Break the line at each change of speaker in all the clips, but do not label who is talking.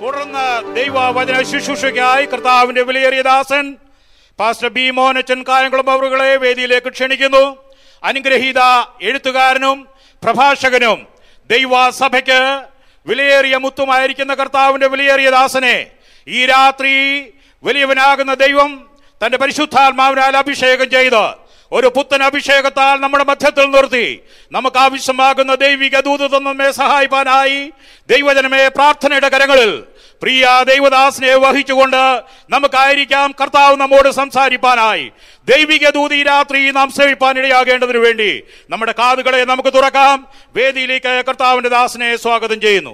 തുടർന്ന് ദൈവവചന ശുശ്രൂഷയ്ക്കായി കർത്താവിന്റെ വിലയേറിയ ദാസൻ പാസ്റ്റർ ബി മോനച്ചൻ കായംകുളം അവറുകളെ വേദിയിലേക്ക് ക്ഷണിക്കുന്നു അനുഗ്രഹീത എഴുത്തുകാരനും പ്രഭാഷകനും ദൈവസഭയ്ക്ക് വിലയേറിയ മുത്തുമായിരിക്കുന്ന കർത്താവിന്റെ വിലയേറിയ ദാസനെ ഈ രാത്രി വലിയവനാകുന്ന ദൈവം തന്റെ പരിശുദ്ധാത്മാവിനാൽ അഭിഷേകം ചെയ്ത് ഒരു പുത്തൻ അഭിഷേകത്താൽ നമ്മുടെ മധ്യത്തിൽ നിർത്തി നമുക്ക് ആവശ്യമാകുന്ന ദൈവിക ദൂതത്വം നമ്മെ സഹായിപ്പാനായി ദൈവജനമേ പ്രാർത്ഥനയുടെ കരങ്ങളിൽ പ്രിയ ദൈവദാസനെ വഹിച്ചുകൊണ്ട് നമുക്കായിരിക്കാം കർത്താവ് നമ്മോട് സംസാരിപ്പാനായി ദൈവിക ദൂതി ഈ രാത്രി നാം സേവിപ്പാൻ ഇടയാകേണ്ടതിനു വേണ്ടി നമ്മുടെ കാതുകളെ നമുക്ക് തുറക്കാം വേദിയിലേക്ക് കർത്താവിന്റെ ദാസനെ സ്വാഗതം ചെയ്യുന്നു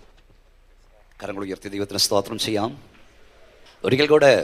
കരങ്ങൾ ഉയർത്തി ദൈവത്തിന് സ്തോത്രം ചെയ്യാം ഒരിക്കൽ കൂടെ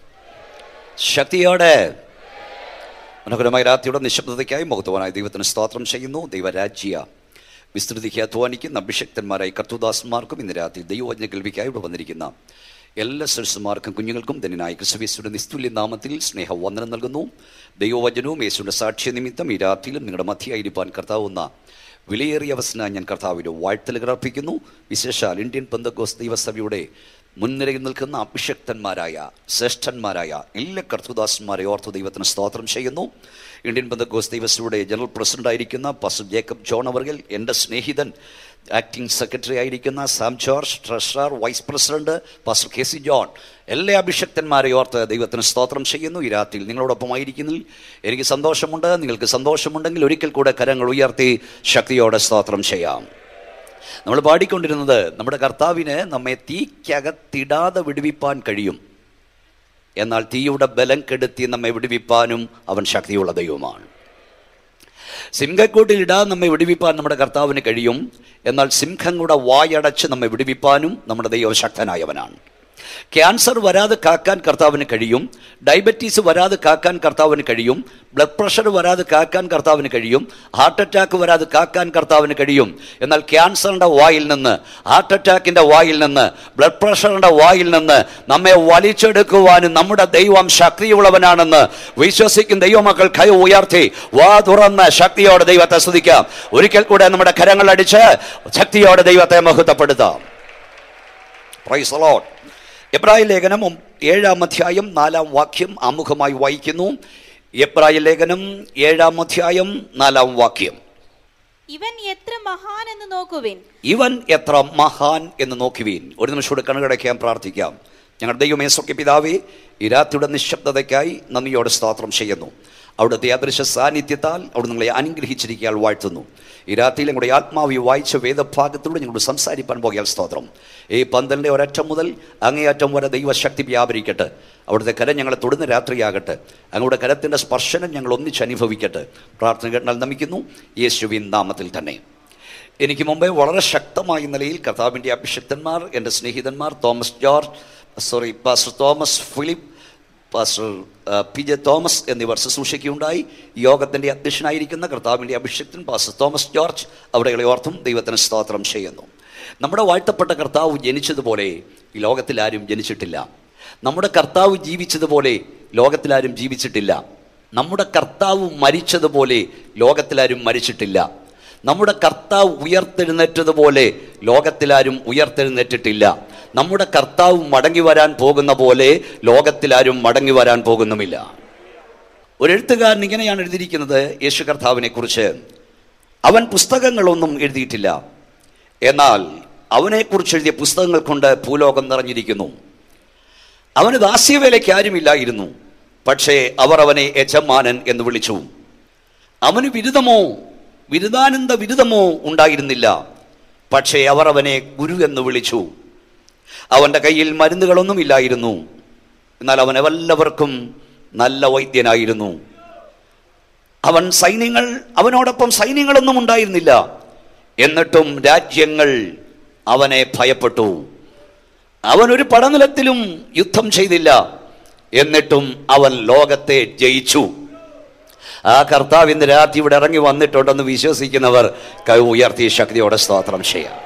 ശക്തിയോടെ മനോഹരമായ രാത്രിയുടെ നിശബ്ദതയ്ക്കായി മഹത്വനായ ദൈവത്തിന് സ്തോത്രം ചെയ്യുന്നു ദൈവരാജ്യ വിസ്തൃതിക്ക് അധ്വാനിക്കുന്ന അഭിഷക്തന്മാരായി കർത്തുദാസന്മാർക്കും ഇന്ന് രാത്രി ദൈവവജ്ഞ കേൾവിക്കായി ഇവിടെ വന്നിരിക്കുന്ന എല്ലാ സരസുമാർക്കും കുഞ്ഞുങ്ങൾക്കും ധനനായ ക്രിസ്തുവേശുവിന്റെ നിസ്തുല്യ നാമത്തിൽ സ്നേഹ വന്ദനം നൽകുന്നു ദൈവവചനവും യേശുവിന്റെ സാക്ഷ്യ നിമിത്തം ഈ രാത്രിയിലും നിങ്ങളുടെ മധ്യയായിരിക്കാൻ കർത്താവുന്ന വിലയേറിയ അവസരം ഞാൻ കർത്താവിൻ്റെ വാഴ്ത്തലുകൾ അർപ്പിക്കുന്നു വിശേഷാൽ ഇന്ത്യൻ പന്തക്കോസ് ദൈവസഭയുടെ മുൻനിരയിൽ നിൽക്കുന്ന അഭിഷക്തന്മാരായ ശ്രേഷ്ഠന്മാരായ എല്ലാ കർത്തുദാസന്മാരെ ഓർത്ത് ദൈവത്തിന് സ്തോത്രം ചെയ്യുന്നു ഇന്ത്യൻ പന്തക്കോസ് ദൈവസഭയുടെ ജനറൽ പ്രസിഡന്റ് ആയിരിക്കുന്ന പസു ജേക്കബ് ജോൺ അവർഗൽ എൻ്റെ സ്നേഹിതൻ ആക്ടിംഗ് സെക്രട്ടറി ആയിരിക്കുന്ന Sam George treasurer vice president pastor K C John എല്ലാ അഭിഷക്തന്മാരെ ഓർത്ത് ദൈവത്തിന് സ്തോത്രം ചെയ്യുന്നു ഈ രാത്രിയിൽ നിങ്ങളോടൊപ്പം ആയിരിക്കുന്നതിൽ എനിക്ക് സന്തോഷമുണ്ട് നിങ്ങൾക്ക് സന്തോഷമുണ്ടെങ്കിൽ ഒരിക്കൽ കൂടെ കരങ്ങൾ ഉയർത്തി ശക്തിയോടെ സ്തോത്രം ചെയ്യാം നമ്മൾ പാടിക്കൊണ്ടിരുന്നത് നമ്മുടെ കർത്താവിന് നമ്മെ തീക്കകത്തിടാതെ വിടുവിപ്പാൻ കഴിയും എന്നാൽ തീയുടെ ബലം കെടുത്തി നമ്മെ വിടുവിപ്പാനും അവൻ ശക്തിയുള്ള ദൈവമാണ് സിംഹക്കൂട്ടിൽ ഇടാൻ നമ്മെ വിടുവിപ്പാൻ നമ്മുടെ കർത്താവിന് കഴിയും എന്നാൽ സിംഹങ്ങളുടെ വായടച്ച് നമ്മെ വിടുവിപ്പാനും നമ്മുടെ ദൈവം ശക്തനായവനാണ് ക്യാൻസർ വരാതെ കാക്കാൻ കർത്താവിന് കഴിയും ഡയബറ്റീസ് വരാതെ കാക്കാൻ കർത്താവിന് കഴിയും ബ്ലഡ് പ്രഷർ വരാതെ കാക്കാൻ കർത്താവിന് കഴിയും ഹാർട്ട് അറ്റാക്ക് വരാതെ കാക്കാൻ കർത്താവിന് കഴിയും എന്നാൽ ക്യാൻസറിന്റെ വായിൽ നിന്ന് ഹാർട്ട് അറ്റാക്കിന്റെ വായിൽ നിന്ന് ബ്ലഡ് പ്രഷറിന്റെ വായിൽ നിന്ന് നമ്മെ വലിച്ചെടുക്കുവാനും നമ്മുടെ ദൈവം ശക്തിയുള്ളവനാണെന്ന് വിശ്വസിക്കും ദൈവമക്കൾ കൈ ഉയർത്തി വാ തുറന്ന് ശക്തിയോടെ ദൈവത്തെ സ്തുതിക്കാം ഒരിക്കൽ കൂടെ നമ്മുടെ കരങ്ങൾ അടിച്ച് ശക്തിയോടെ ദൈവത്തെ മഹത്വപ്പെടുത്താം പ്രൈസ് ലോഡ് എബ്രാഹിം ലേഖനം ഒം- ഏഴാം അധ്യായം നാലാം വാക്യം ആമുഖമായി വായിക്കുന്നു എബ്രാഹിം ലേഖനം ഏഴാം അധ്യായം നാലാം വാക്യം
ഇവൻ എത്ര മഹാൻ എന്ന് നോക്കുവിൻ
ഇവൻ എത്ര മഹാൻ എന്ന് നോക്കുവീൻ ഒരു നിമിഷം കൂടെ കണ്ണുകടയ്ക്കാൻ പ്രാർത്ഥിക്കാം ഞങ്ങളുടെ ദൈവമേ സ്വക്യ പിതാവേ ഈ രാത്രിയുടെ നിശബ്ദതയ്ക്കായി നന്ദിയോടെ സ്തോത്രം ചെയ്യുന്നു അവിടുത്തെ അദൃശ്യ സാന്നിധ്യത്താൽ അവിടെ നിങ്ങളെ അനുഗ്രഹിച്ചിരിക്കാൻ വാഴ്ത്തുന്നു ഈ രാത്രിയിൽ ഞങ്ങളുടെ ആത്മാവി വായിച്ച വേദഭാഗത്തിലൂടെ ഞങ്ങളോട് സംസാരിപ്പാൻ പോകിയാൽ സ്തോത്രം ഈ പന്തലിൻ്റെ ഒരറ്റം മുതൽ അങ്ങേയറ്റം വരെ ദൈവശക്തി വ്യാപരിക്കട്ടെ അവിടുത്തെ കരം ഞങ്ങളെ തൊടുന്ന രാത്രിയാകട്ടെ അങ്ങയുടെ കരത്തിൻ്റെ സ്പർശനം ഞങ്ങൾ ഒന്നിച്ച് അനുഭവിക്കട്ടെ പ്രാർത്ഥന കേട്ടാൽ നമിക്കുന്നു യേശുവിൻ നാമത്തിൽ തന്നെ എനിക്ക് മുമ്പേ വളരെ ശക്തമായ നിലയിൽ കർത്താവിൻ്റെ അഭിഷക്തന്മാർ എൻ്റെ സ്നേഹിതന്മാർ Thomas George sorry pastor Thomas Philip pastor ആ, പി ജെ തോമസ് എന്നിവർ ശുശ്രൂഷയ്ക്കുണ്ടായി യോഗത്തിൻ്റെ അധ്യക്ഷനായിരിക്കുന്ന കർത്താവിൻ്റെ അഭിഷക്തൻ പാസ്റ്റർ തോമസ് ജോർജ് അവിടെകളെ ഓർത്തും ദൈവത്തിന് സ്തോത്രം ചെയ്യുന്നു നമ്മുടെ വാഴ്ത്തപ്പെട്ട കർത്താവ് ജനിച്ചതുപോലെ ഈ ലോകത്തിൽ ആരും ജനിച്ചിട്ടില്ല നമ്മുടെ കർത്താവ് ജീവിച്ചതുപോലെ ലോകത്തിലാരും ജീവിച്ചിട്ടില്ല നമ്മുടെ കർത്താവ് മരിച്ചതുപോലെ ലോകത്തിലാരും മരിച്ചിട്ടില്ല നമ്മുടെ കർത്താവ് ഉയർത്തെഴുന്നേറ്റതുപോലെ ലോകത്തിലാരും ഉയർത്തെഴുന്നേറ്റിട്ടില്ല നമ്മുടെ കർത്താവ് മടങ്ങി വരാൻ പോകുന്ന പോലെ ലോകത്തിലാരും മടങ്ങി വരാൻ പോകുന്നുമില്ല ഒരു എഴുത്തുകാരൻ ഇങ്ങനെയാണ് എഴുതിയിരിക്കുന്നത് യേശു കർത്താവിനെ കുറിച്ച് അവൻ പുസ്തകങ്ങളൊന്നും എഴുതിയിട്ടില്ല എന്നാൽ അവനെക്കുറിച്ച് എഴുതിയ പുസ്തകങ്ങൾ കൊണ്ട് ഭൂലോകം നിറഞ്ഞിരിക്കുന്നു അവന് ദാസ്യവേലയ്ക്ക് ആരുമില്ലായിരുന്നു പക്ഷേ അവർ അവനെ യജമാനൻ എന്ന് വിളിച്ചു അവന് ബിരുദമോ ബിരുദാനന്ദ ബിരുദമോ ഉണ്ടായിരുന്നില്ല പക്ഷേ അവർ അവനെ ഗുരു എന്ന് വിളിച്ചു അവൻ്റെ കയ്യിൽ മരുന്നുകളൊന്നും ഇല്ലായിരുന്നു എന്നാൽ അവൻ എല്ലാവർക്കും നല്ല വൈദ്യനായിരുന്നു അവൻ സൈന്യങ്ങൾ അവനോടൊപ്പം സൈന്യങ്ങളൊന്നും ഉണ്ടായിരുന്നില്ല എന്നിട്ടും രാജ്യങ്ങൾ അവനെ ഭയപ്പെട്ടു അവൻ ഒരു പടനിലത്തിലും യുദ്ധം ചെയ്തില്ല എന്നിട്ടും അവൻ ലോകത്തെ ജയിച്ചു ആ കർത്താവ് ഇന്ന് രാത്രി ഇവിടെ ഇറങ്ങി വന്നിട്ടുണ്ടെന്ന് വിശ്വസിക്കുന്നവർ കൈ ഉയർത്തി ശക്തിയോടെ സ്തോത്രം ചെയ്യാം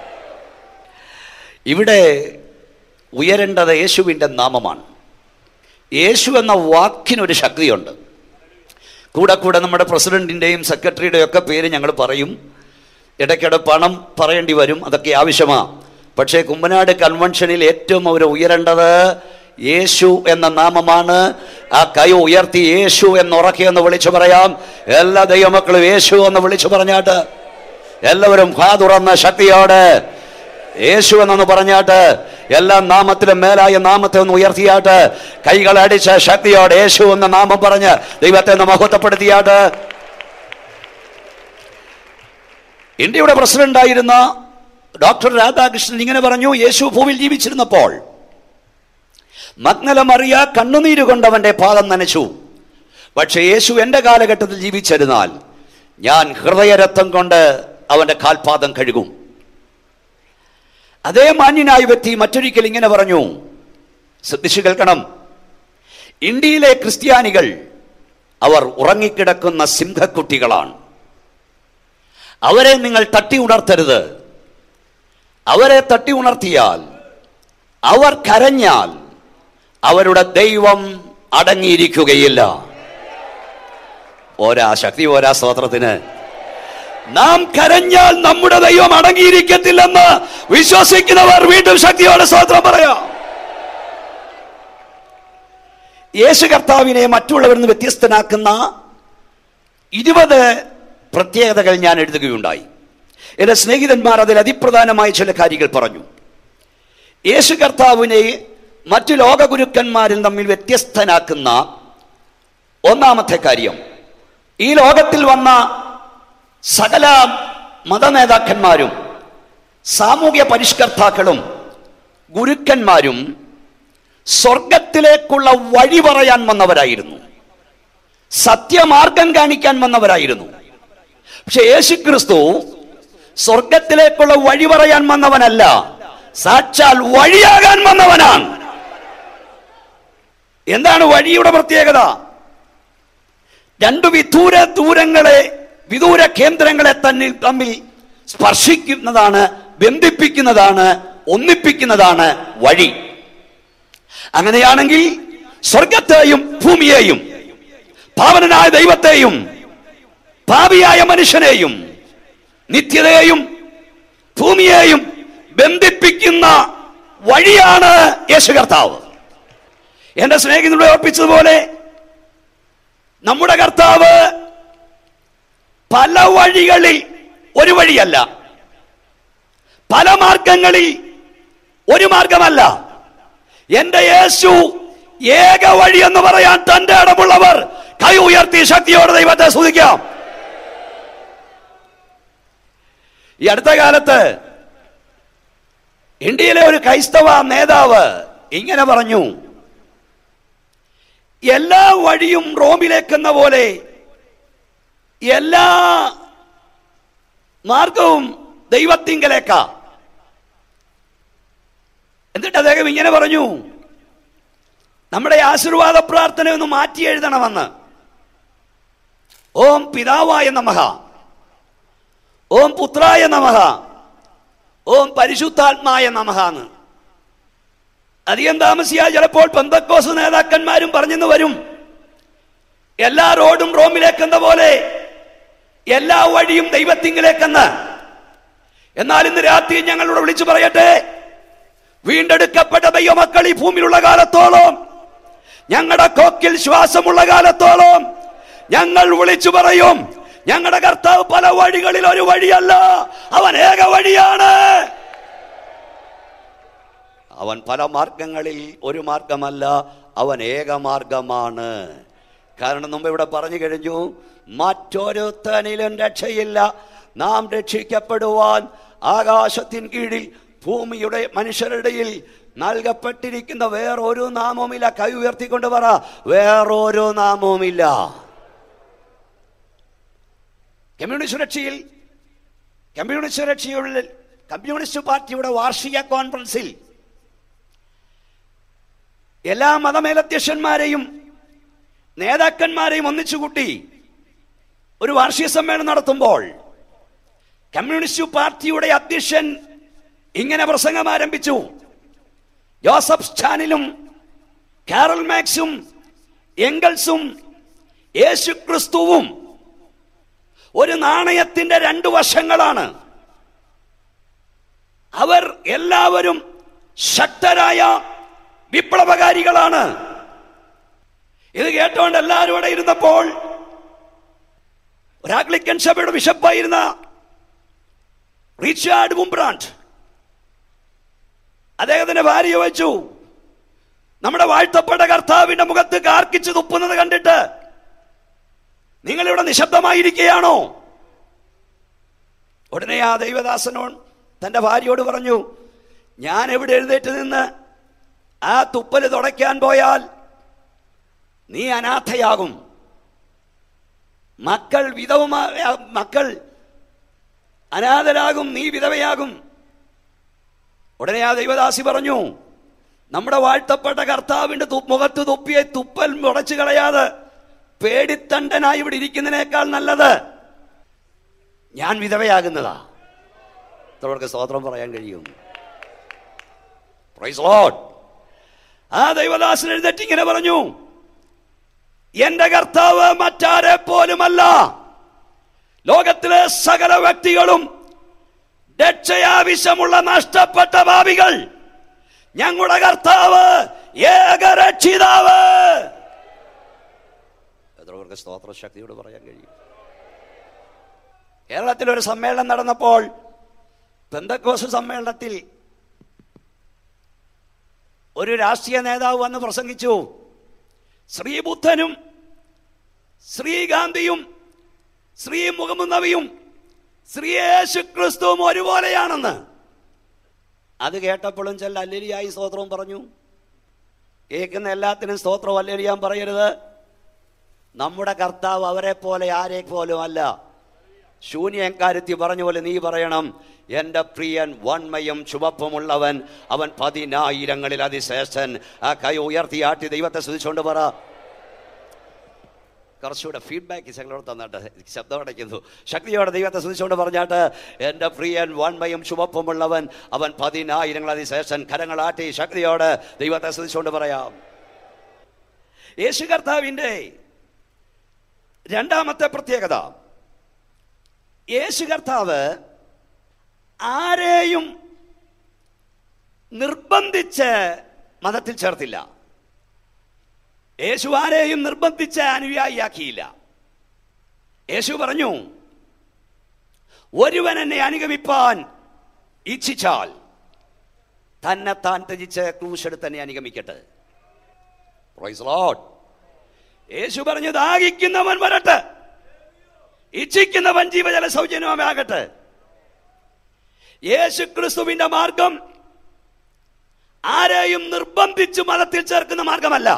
ഇവിടെ ഉയരേണ്ടത് യേശുവിൻ്റെ നാമമാണ് യേശു എന്ന വാക്കിനൊരു ശക്തിയുണ്ട് കൂടെ കൂടെ നമ്മുടെ പ്രസിഡന്റിൻ്റെയും സെക്രട്ടറിയുടെയും ഒക്കെ പേര് ഞങ്ങൾ പറയും ഇടയ്ക്കിടെ പണം പറയേണ്ടി വരും അതൊക്കെ ആവശ്യമാണ് പക്ഷേ കുമ്പനാട് കൺവെൻഷനിൽ ഏറ്റവും അവർ ഉയരേണ്ടത് യേശു എന്ന നാമമാണ് ആ കൈ ഉയർത്തി യേശു എന്ന് ഉറക്കി എന്ന് വിളിച്ചു പറയാം എല്ലാ ദൈവമക്കളും യേശു എന്ന് വിളിച്ചു പറഞ്ഞാട്ട് എല്ലാവരും ഹാ തുറന്ന ശക്തിയോടെ യേശു എന്നൊന്ന് പറഞ്ഞാട്ട് എല്ലാ നാമത്തിലും മേലായ നാമത്തെ ഒന്ന് ഉയർത്തിയാട്ട് കൈകൾ അടിച്ച ശക്തിയോടെ യേശു എന്ന നാമം പറഞ്ഞ് ദൈവത്തെ ഒന്ന് മഹത്വപ്പെടുത്തിയാട്ട് ഇന്ത്യയുടെ പ്രസിഡന്റായിരുന്ന ഡോക്ടർ രാധാകൃഷ്ണൻ ഇങ്ങനെ പറഞ്ഞു യേശു ഭൂമിയിൽ ജീവിച്ചിരുന്നപ്പോൾ മഗ്നല മറിയ കണ്ണുനീര് കൊണ്ടവന്റെ പാദം നനച്ചു പക്ഷെ യേശു എൻ്റെ കാലഘട്ടത്തിൽ ജീവിച്ചിരുന്നാൽ ഞാൻ ഹൃദയരക്തം കൊണ്ട് അവന്റെ കാൽപാദം കഴുകും അതേ മാന്യനായ വ്യക്തി മറ്റൊരിക്കൽ ഇങ്ങനെ പറഞ്ഞു ശ്രദ്ധിച്ചു കേൾക്കണം ഇന്ത്യയിലെ ക്രിസ്ത്യാനികൾ അവർ ഉറങ്ങിക്കിടക്കുന്ന സിംഹക്കുട്ടികളാണ് അവരെ നിങ്ങൾ തട്ടി ഉണർത്തരുത് അവരെ തട്ടി ഉണർത്തിയാൽ അവർ കരഞ്ഞാൽ അവരുടെ ദൈവം അടങ്ങിയിരിക്കുകയില്ല ഓരാ ശക്തി ഓരാ സ്തോത്രത്തിന് നാം കരഞ്ഞാൽ നമ്മുടെ ദൈവം അടങ്ങിയിരിക്കത്തില്ലെന്ന് വിശ്വസിക്കുന്നവർ വീണ്ടും ശക്തിയോടെ സ്തോത്രം പറയാം യേശു കർത്താവിനെ മറ്റുള്ളവരിൽ നിന്ന് വ്യത്യസ്തനാക്കുന്ന ഇരുപത് പ്രത്യേകതകൾ ഞാൻ എഴുതുകയുണ്ടായി എന്റെ സ്നേഹിതന്മാർ അതിൽ അതിപ്രധാനമായ ചില കാര്യങ്ങൾ പറഞ്ഞു യേശു കർത്താവിനെ മറ്റു ലോകഗുരുക്കന്മാരിൽ തമ്മിൽ വ്യത്യസ്തനാക്കുന്ന ഒന്നാമത്തെ കാര്യം ഈ ലോകത്തിൽ വന്ന സകല മതനേതാക്കന്മാരും സാമൂഹ്യ പരിഷ്കർത്താക്കളും ഗുരുക്കന്മാരും സ്വർഗത്തിലേക്കുള്ള വഴി പറയാൻ വന്നവരായിരുന്നു സത്യമാർഗം കാണിക്കാൻ വന്നവരായിരുന്നു പക്ഷെ യേശു ക്രിസ്തു സ്വർഗത്തിലേക്കുള്ള വഴി പറയാൻ വന്നവനല്ല സാക്ഷാൽ വഴിയാകാൻ വന്നവനാണ് എന്താണ് വഴിയുടെ പ്രത്യേകത രണ്ടു വിദൂര ദൂരങ്ങളെ വിദൂര കേന്ദ്രങ്ങളെ തന്നിൽ തമ്മിൽ സ്പർശിക്കുന്നതാണ് ബന്ധിപ്പിക്കുന്നതാണ് ഒന്നിപ്പിക്കുന്നതാണ് വഴി അങ്ങനെയാണെങ്കിൽ സ്വർഗത്തെയും ഭൂമിയെയും പാവനനായ ദൈവത്തെയും പാപിയായ മനുഷ്യനെയും നിത്യതയെയും ഭൂമിയെയും ബന്ധിപ്പിക്കുന്ന വഴിയാണ് യേശു കർത്താവ് എന്റെ സ്നേഹിതനോട് ഓർപ്പിച്ചതുപോലെ നമ്മുടെ കർത്താവ് പല വഴികളിൽ ഒരു വഴിയല്ല പല മാർഗങ്ങളിൽ ഒരു മാർഗമല്ല എന്റെ യേശു ഏക വഴി എന്ന് പറയാൻ തന്റെ ഇടമുള്ളവർ കൈ ഉയർത്തി ശക്തിയോടെ ദൈവത്തെ സ്തുതിക്കാം ഈ അടുത്ത കാലത്ത് ഇന്ത്യയിലെ ഒരു ക്രൈസ്തവ നേതാവ് ഇങ്ങനെ പറഞ്ഞു എല്ലാ വഴിയും റോമിലേക്കെന്ന പോലെ എല്ലാ മാർഗവും ദൈവത്തിങ്കലേക്കാ എന്നിട്ട് അദ്ദേഹം ഇങ്ങനെ പറഞ്ഞു നമ്മുടെ ആശീർവാദ പ്രാർത്ഥന ഒന്ന് മാറ്റി എഴുതണമെന്ന് ഓം പിതാവായ നമഹ ഓം പുത്രായ നമഹ ഓം പരിശുദ്ധാത്മായ നമഹ എന്ന് അധികം താമസിയാൽ ചിലപ്പോൾ പെന്തക്കോസ് നേതാക്കന്മാരും പറഞ്ഞെന്ന് വരും എല്ലാ റോഡും റോമിലേക്കെന്ന പോലെ എല്ലാ വഴിയും ദൈവത്തിങ്കിലേക്കെന്ന് എന്നാൽ ഇന്ന് രാത്രി ഞങ്ങളോട് വിളിച്ചു പറയട്ടെ വീണ്ടെടുക്കപ്പെട്ട ദൈവമക്കൾ ഈ ഭൂമിയിലുള്ള കാലത്തോളം ഞങ്ങളുടെ കൊക്കിൽ ശ്വാസമുള്ള കാലത്തോളം ഞങ്ങൾ വിളിച്ചു പറയും ഞങ്ങളുടെ കർത്താവ് പല വഴികളിൽ ഒരു വഴിയല്ല അവൻ ഏക വഴിയാണ് അവൻ പല മാർഗങ്ങളിൽ ഒരു മാർഗമല്ല അവൻ ഏക മാർഗമാണ് കാരണം മുമ്പ് ഇവിടെ പറഞ്ഞു കഴിഞ്ഞു മറ്റൊരുത്തനിലും രക്ഷയില്ല നാം രക്ഷിക്കപ്പെടുവാൻ ആകാശത്തിൻ കീഴിൽ ഭൂമിയുടെ മനുഷ്യരുടെയിൽ നൽകപ്പെട്ടിരിക്കുന്ന വേറൊരു നാമവുമില്ല കൈ ഉയർത്തിക്കൊണ്ട് പറ വേറൊരു നാമവുമില്ല കമ്മ്യൂണിസ്റ്റ് സുരക്ഷയിൽ കമ്മ്യൂണിസ്റ്റ് സുരക്ഷയുടെ കമ്മ്യൂണിസ്റ്റ് പാർട്ടിയുടെ വാർഷിക കോൺഫറൻസിൽ എല്ലാ മതമേലധ്യക്ഷന്മാരെയും നേതാക്കന്മാരെയും ഒന്നിച്ചുകൂട്ടി ഒരു വാർഷിക സമ്മേളനം നടത്തുമ്പോൾ കമ്മ്യൂണിസ്റ്റ് പാർട്ടിയുടെ അധ്യക്ഷൻ ഇങ്ങനെ പ്രസംഗം ആരംഭിച്ചു ജോസഫ് സ്റ്റാനിലും കാറൽ മാക്സും എംഗൽസും യേശു ക്രിസ്തുവും ഒരു നാണയത്തിന്റെ രണ്ടു വശങ്ങളാണ് അവർ എല്ലാവരും ശക്തരായ വിപ്ലവകാരികളാണ് ഇത് കേട്ടോണ്ട് എല്ലാവരും ഇവിടെ ഇരുന്നപ്പോൾ ഒരു ആഗ്ലിക്കൻ സഭയുടെ ബിഷപ്പായിരുന്ന റിച്ചാർഡ് മുംബ്രാൻഡ് അദ്ദേഹത്തിന്റെ ഭാര്യ വെച്ചു നമ്മുടെ വാഴ്ത്തപ്പെട്ട കർത്താവിന്റെ മുഖത്ത് കാർക്കിച്ച് തുപ്പുന്നത് കണ്ടിട്ട് നിങ്ങൾ ഇവിടെ നിശബ്ദമായിരിക്കുകയാണോ ഉടനെ ആ ദൈവദാസനോട് തന്റെ ഭാര്യയോട് പറഞ്ഞു ഞാൻ എവിടെ എഴുന്നേറ്റ് നിന്ന് ആ തുപ്പല് തുടയ്ക്കാൻ പോയാൽ നീ അനാഥയാകും മക്കൾ വിധവമാ മക്കൾ അനാഥരാകും നീ വിധവയാകും ഉടനെ ആ ദൈവദാസി പറഞ്ഞു നമ്മുടെ വാഴ്ത്തപ്പെട്ട കർത്താവിന്റെ തു- മുഖത്ത് തുപ്പിയെ തുപ്പൽ മുടച്ചു കളയാതെ പേടിത്തണ്ടനായി ഇവിടെ ഇരിക്കുന്നതിനേക്കാൾ നല്ലത് ഞാൻ വിധവയാകുന്നതാ അവർക്ക് സ്തോത്രം പറയാൻ കഴിയും Praise the Lord. ആ ദൈവദാസൻ എഴുന്നേറ്റ് ഇങ്ങനെ പറഞ്ഞു എന്റെ കർത്താവ് മറ്റാരെ പോലുമല്ല ലോകത്തിലെ സകല വ്യക്തികളും രക്ഷയാവശ്യമുള്ള നഷ്ടപ്പെട്ട ഭാവികൾ ഞങ്ങളുടെ കർത്താവ് ഏകരക്ഷിതാവ് എത്ര പേർക്ക് സ്തോത്ര ശക്തിയോട് പറയാൻ കഴിയും കേരളത്തിൽ ഒരു സമ്മേളനം നടന്നപ്പോൾ പെന്തക്കോസ് സമ്മേളനത്തിൽ ഒരു രാഷ്ട്രീയ നേതാവ് വന്ന് പ്രസംഗിച്ചു ശ്രീബുദ്ധനും ശ്രീഗാന്ധിയും ശ്രീ മുഹമ്മദ് നബിയും ശ്രീ യേശു ക്രിസ്തുവും ഒരുപോലെയാണെന്ന് അത് കേട്ടപ്പോഴും ചില അല്ലരിയായി സ്തോത്രവും പറഞ്ഞു കേൾക്കുന്ന എല്ലാത്തിനും സ്തോത്രം അല്ലരിയാൻ പറയരുത് നമ്മുടെ കർത്താവ് അവരെ പോലെ ആരെ പോലും അല്ല ശൂന്യക്കാരത്തി പറഞ്ഞ പോലെ നീ പറയണം എൻ്റെ പ്രിയൻ വൺമയും ചുവപ്പുമുള്ളവൻ അവൻ പതിനായിരങ്ങളിൽ അതിശേഷൻ ആ കൈ ഉയർത്തിയാട്ടി ദൈവത്തെ സ്തുതിച്ചുകൊണ്ട് പറ കുറച്ചുകൂടെ ഫീഡ്ബാക്ക് ഞങ്ങളോട് തന്നിട്ട് ശബ്ദം അടയ്ക്കുന്നു ശക്തിയോടെ ദൈവത്തെ സ്തുതിച്ചുകൊണ്ട് പറഞ്ഞാട്ട് എൻ്റെ പ്രിയൻ വൺമയും ചുവപ്പുമുള്ളവൻ അവൻ പതിനായിരങ്ങൾ അതിശേഷൻ കരങ്ങളാട്ടി ശക്തിയോടെ ദൈവത്തെ സ്തുതിച്ചുകൊണ്ട് പറയാം യേശു കർത്താവിൻ്റെ രണ്ടാമത്തെ പ്രത്യേകത യേശു കർത്താവ് ആരെയും നിർബന്ധിച്ച് മതത്തിൽ ചേർത്തില്ല യേശു ആരെയും നിർബന്ധിച്ച് അനുയായിയാക്കിയില്ല യേശു പറഞ്ഞു ഒരുവൻ എന്നെ അനുഗമിപ്പാൻ ഇച്ഛിച്ചാൽ തന്നെ താൻ ത്യജിച്ച് ക്രൂശെടുത്ത് തന്നെ അനുഗമിക്കട്ടെ Praise the Lord. യേശു പറഞ്ഞു ദാഹിക്കുന്നവൻ വരട്ടെ ഇച്ഛിക്കുന്നവൻ ജീവജല സൗജന്യമാകട്ടെ യേശു ക്രിസ്തുവിന്റെ മാർഗം ആരെയും നിർബന്ധിച്ച് മതത്തിൽ ചേർക്കുന്ന മാർഗമല്ല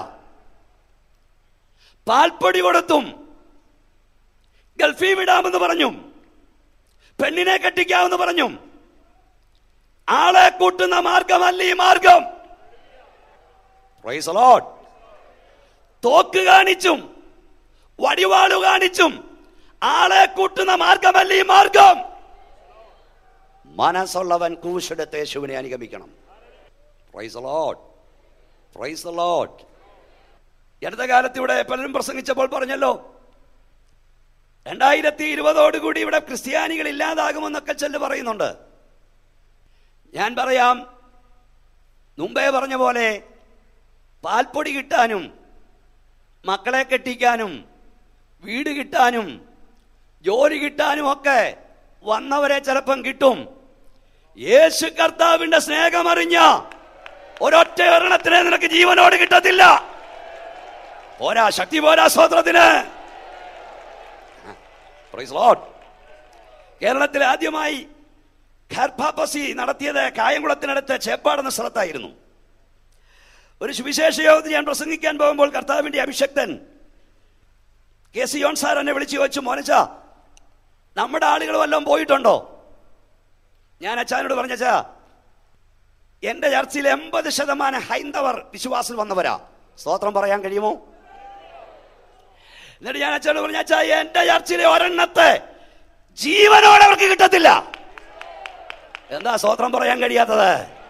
പാൽപ്പൊടി കൊടുത്തും ഗൾഫിൽ വിടാമെന്ന് പറഞ്ഞു പെണ്ണിനെ കെട്ടിക്കാമെന്ന് പറഞ്ഞു ആളെ കൂട്ടുന്ന മാർഗമല്ല ഈ മാർഗം Praise the Lord. തോക്ക് കാണിച്ചും വടിവാളു കാണിച്ചും ആളെ കൂട്ടുന്ന മാർഗമല്ല ഈ മാർഗം മനസ്സുള്ളവൻ ക്രൂശെടുത്ത് യേശുവിനെ അനുഗമിക്കണം പ്രൈസ് ലോഡ് പ്രൈസ് ലോഡ് അടുത്ത കാലത്ത് ഇവിടെ പലരും പ്രസംഗിച്ചപ്പോൾ പറഞ്ഞല്ലോ രണ്ടായിരത്തി ഇരുപതോടുകൂടി ഇവിടെ ക്രിസ്ത്യാനികൾ ഇല്ലാതാകുമെന്നൊക്കെ ചെല്ല് പറയുന്നുണ്ട് ഞാൻ പറയാം മുമ്പേ പറഞ്ഞ പോലെ പാൽപ്പൊടി കിട്ടാനും മക്കളെ കെട്ടിക്കാനും വീട് കിട്ടാനും ജോലി കിട്ടാനും ഒക്കെ വന്നവരെ ചിലപ്പം കിട്ടും യേശു കർത്താവിന്റെ സ്നേഹമറിഞ്ഞ ഒരൊറ്റ ഒരെണ്ണത്തിനെ നിനക്ക് ജീവനോട് കിട്ടത്തില്ല പോരാ ശക്തി പോരാ സ്വത്രത്തിന് Praise the Lord. കേരളത്തിൽ ആദ്യമായി ഖർഭാപസി നടത്തിയത് കായംകുളത്തിനടുത്ത് ചേപ്പാടെന്ന സ്ഥലത്തായിരുന്നു ഒരു സുവിശേഷ യോഗത്തിൽ ഞാൻ പ്രസംഗിക്കാൻ പോകുമ്പോൾ കർത്താവിന്റെ അഭിഷക്തൻ കെ സി യോൺ സാർ എന്നെ വിളിച്ചു ചോദിച്ചു മോനച്ച നമ്മുടെ ആളുകൾ വല്ലതും പോയിട്ടുണ്ടോ ഞാൻ അച്ഛനോട് പറഞ്ഞച്ചാ എന്റെ ചർച്ചയിൽ എൺപത് ശതമാനം ഹൈന്ദവർ വിശ്വാസിൽ വന്നവരാ സ്തോത്രം പറയാൻ കഴിയുമോ എന്നിട്ട് ഞാൻ അച്ഛനോട് പറഞ്ഞ അച്ഛാ എന്റെ ചർച്ചിലെ ഒരെണ്ണത്തെ ജീവനോടെ അവർക്ക് കിട്ടത്തില്ല എന്താ സ്തോത്രം പറയാൻ കഴിയാത്തത്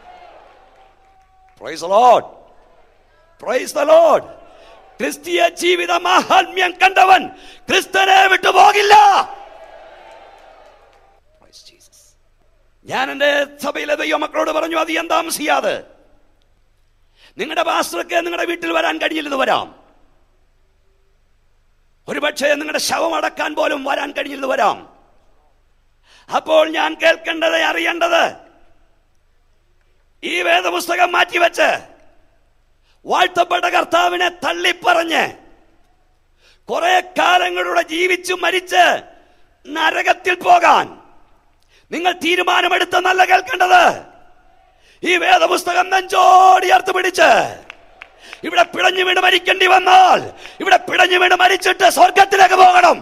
praise Lord praise the Lord ക്രിസ്തീയ ജീവിത മാഹാത്മ്യം കണ്ടവൻ ക്രിസ്തനെ വിട്ടു പോകില്ല Praise Jesus. ഞാൻ എൻ്റെ സഭയിലെ ദൈവമക്കളോട് പറഞ്ഞു അത് ഞാൻ താമസിയാതെ നിങ്ങളുടെ പാസ്റ്റർക്ക് നിങ്ങളുടെ വീട്ടിൽ വരാൻ കഴിയില്ലെന്ന് വരാം ഒരുപക്ഷെ നിങ്ങളുടെ ശവം അടക്കാൻ പോലും വരാൻ കഴിയില്ലെന്ന് വരാം അപ്പോൾ ഞാൻ കേൾക്കേണ്ടത് അറിയേണ്ടത് ഈ വേദപുസ്തകം മാറ്റിവെച്ച് വാഴ്ത്തപ്പെട്ട കർത്താവിനെ തള്ളിപ്പറഞ്ഞ് കുറെ കാലങ്ങളുടെ ജീവിച്ചു മരിച്ച് നരകത്തിൽ പോകാൻ നിങ്ങൾ തീരുമാനമെടുത്ത നല്ല കേൾക്കേണ്ടത് ഈ വേദപുസ്തകം നെഞ്ചോടി അർത്ത് പിടിച്ച് ഇവിടെ പിടഞ്ഞു വീണ് മരിക്കേണ്ടി വന്നാൽ ഇവിടെ പിടഞ്ഞു വീണ് മരിച്ചിട്ട് സ്വർഗത്തിലേക്ക് പോകണം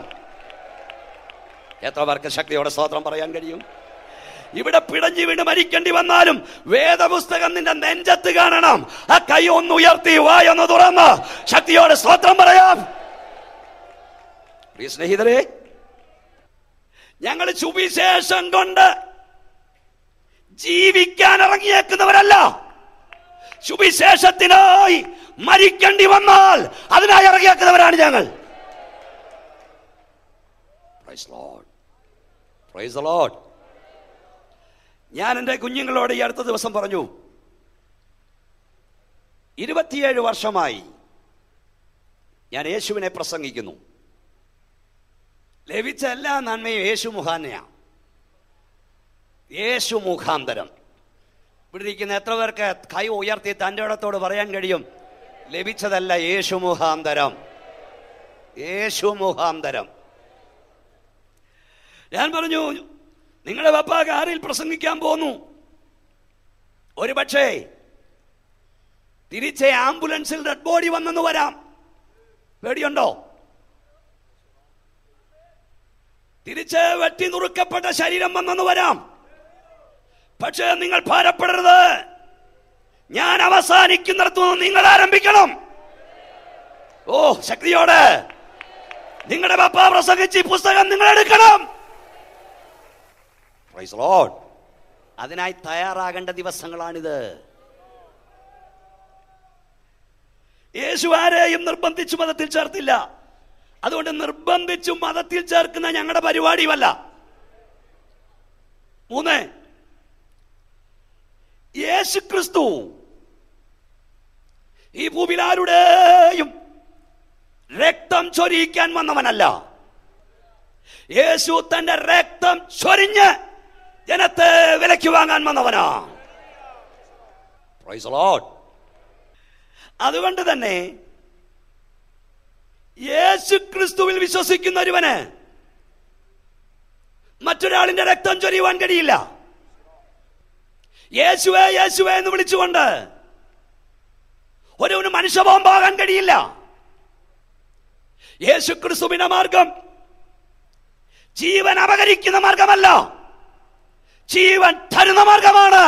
എത്ര പേർക്ക് ശക്തിയോടെ സ്തോത്രം പറയാൻ കഴിയും ഇവിടെ പിടഞ്ഞു വീണ് മരിക്കേണ്ടി വന്നാലും വേദപുസ്തകം നിന്റെ നെഞ്ചത്ത് കാണണം ആ കൈ ഒന്ന് ഉയർത്തി വായൊന്ന് തുറന്ന് ശക്തിയോടെ സ്തോത്രം പറയാം പ്രിയ സ്നേഹിതരെ ഞങ്ങൾ സുവിശേഷം കൊണ്ട് ജീവിക്കാൻ ഇറങ്ങിയേക്കുന്നവരല്ല സുവിശേഷത്തിനായി മരിക്കേണ്ടി വന്നാൽ അതിനായി ഇറങ്ങിയേക്കുന്നവരാണ് ഞങ്ങൾ Praise the Lord. Praise the Lord. ഞാൻ എൻ്റെ കുഞ്ഞുങ്ങളോട് ഈ അടുത്ത ദിവസം പറഞ്ഞു ഇരുപത്തിയേഴ് വർഷമായി ഞാൻ യേശുവിനെ പ്രസംഗിക്കുന്നു ലഭിച്ച എല്ലാ നന്മയും യേശു മുഖാനെയാണ് യേശു മുഖാന്തരം ഇവിടെ ഇരിക്കുന്ന എത്ര പേർക്ക് കൈ ഉയർത്തി തൻ്റെ ഇടത്തോട് പറയാൻ കഴിയും ലഭിച്ചതല്ല യേശു മുഖാന്തരം യേശു മുഖാന്തരം ഞാൻ പറഞ്ഞു നിങ്ങളുടെ പപ്പ കാറിൽ പ്രസംഗിക്കാൻ പോന്നു ഒരു പക്ഷേ തിരിച്ച് ആംബുലൻസിൽ ഡെഡ് ബോഡി വന്നെന്ന് വരാം പേടിയുണ്ടോ തിരിച്ച് വെട്ടി നുറുക്കപ്പെട്ട ശരീരം വന്നെന്ന് വരാം പക്ഷേ നിങ്ങൾ ഭാരപ്പെടരുത് ഞാൻ അവസാനിക്കുന്നിടത്തു നിന്ന് നിങ്ങൾ ആരംഭിക്കണം ഓ ശക്തിയോടെ നിങ്ങളുടെ പപ്പ പ്രസംഗിച്ച് ഈ പുസ്തകം നിങ്ങൾ എടുക്കണം Praise the Lord. അതിനായി തയ്യാറാകേണ്ട ദിവസങ്ങളാണിത് യേശു ആരെയും നിർബന്ധിച്ചു മതത്തിൽ ചേർത്തില്ല അതുകൊണ്ട് നിർബന്ധിച്ചു മതത്തിൽ ചേർക്കുന്ന ഞങ്ങളുടെ പരിപാടിയുമല്ല മൂന്ന് യേശു ക്രിസ്തു ഈ ഭൂമിയിൽ ആരുടെയും രക്തം ചൊരിയിക്കാൻ വന്നവനല്ല യേശു തന്റെ രക്തം ചൊരിഞ്ഞ് ജനത്തെ വിലയ്ക്ക് വാങ്ങാൻ വന്നവനാ Praise the Lord. അതുകൊണ്ട് തന്നെ യേശു ക്രിസ്തുവിൽ വിശ്വസിക്കുന്ന ഒരുവന് മറ്റൊരാളിന്റെ രക്തം ചൊരിയുവാൻ കഴിയില്ല യേശുവേ യേശുവേ എന്ന് വിളിച്ചുകൊണ്ട് ഒരുവന് മനുഷ്യബോംബാകാൻ കഴിയില്ല യേശു ക്രിസ്തുവിന്റെ മാർഗം ജീവൻ അപകരിക്കുന്ന മാർഗമല്ല ജീവൻ തരുന്ന മാർഗമാണ്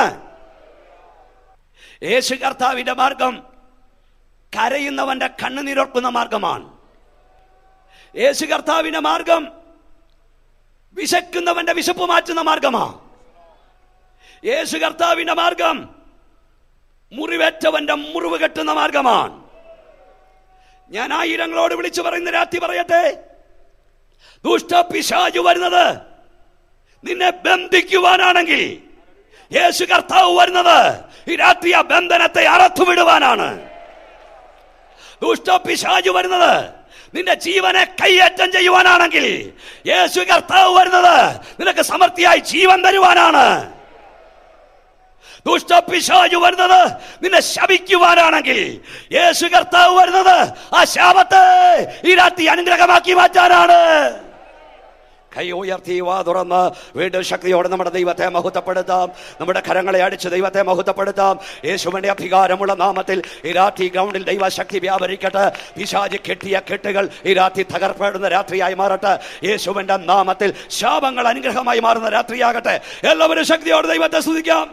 യേശു കർത്താവിന്റെ മാർഗം കരയുന്നവന്റെ കണ്ണുനീരൊപ്പുന്ന മാർഗമാണ് യേശു കർത്താവിന്റെ മാർഗം വിശക്കുന്നവന്റെ വിശപ്പ് മാറ്റുന്ന മാർഗമാണ് യേശു കർത്താവിന്റെ മാർഗം മുറിവേറ്റവന്റെ മുറിവ് കെട്ടുന്ന മാർഗമാണ് ഞാൻ ആയിരങ്ങളോട് വിളിച്ചു പറയുന്ന രാത്രി പറയട്ടെ ദുഷ്ടപിശാചു വരുന്നത് നിന്നെ ബന്ധിക്കുവാനാണെങ്കിൽ യേശു കർത്താവ് വരുന്നത് ഈ രാത്രി ആ ബന്ധനത്തെ അറത്തുവിടുവാനാണ് ദുഷ്ടപിശാചു വരുന്നത് നിന്റെ ജീവനെ കൈയേറ്റം ചെയ്യുവാനാണെങ്കിൽ യേശു കർത്താവ് വരുന്നത് നിനക്ക് സമൃദ്ധിയായി ജീവൻ തരുവാനാണ് ദുഷ്ടപിശാചു വരുന്നത് നിന്നെ ശപിക്കുവാനാണെങ്കിൽ യേശു കർത്താവ് വരുന്നത് ആ ശാപത്തെ ഈ രാത്രി അനുഗ്രഹമാക്കി മാറ്റാനാണ് കൈ ഉയർത്തി വാ തുറന്ന് വീണ്ടും ശക്തിയോടെ നമ്മുടെ ദൈവത്തെ മഹത്വപ്പെടുത്താം നമ്മുടെ കരങ്ങളെ അടിച്ച് ദൈവത്തെ മഹത്വപ്പെടുത്താം യേശുവിന്റെ അധികാരമുള്ള നാമത്തിൽ ഈ രാത്രി ഗ്രൗണ്ടിൽ ദൈവശക്തി വ്യാപരിക്കട്ടെ പിശാജ് കെട്ടിയ കെട്ടുകൾ ഈ രാത്രി തകർപ്പെടുന്ന രാത്രിയായി മാറട്ടെ യേശുവിന്റെ നാമത്തിൽ ശാപങ്ങൾ അനുഗ്രഹമായി മാറുന്ന രാത്രിയാകട്ടെ എല്ലാവരും ശക്തിയോടെ ദൈവത്തെ സ്തുതിക്കാം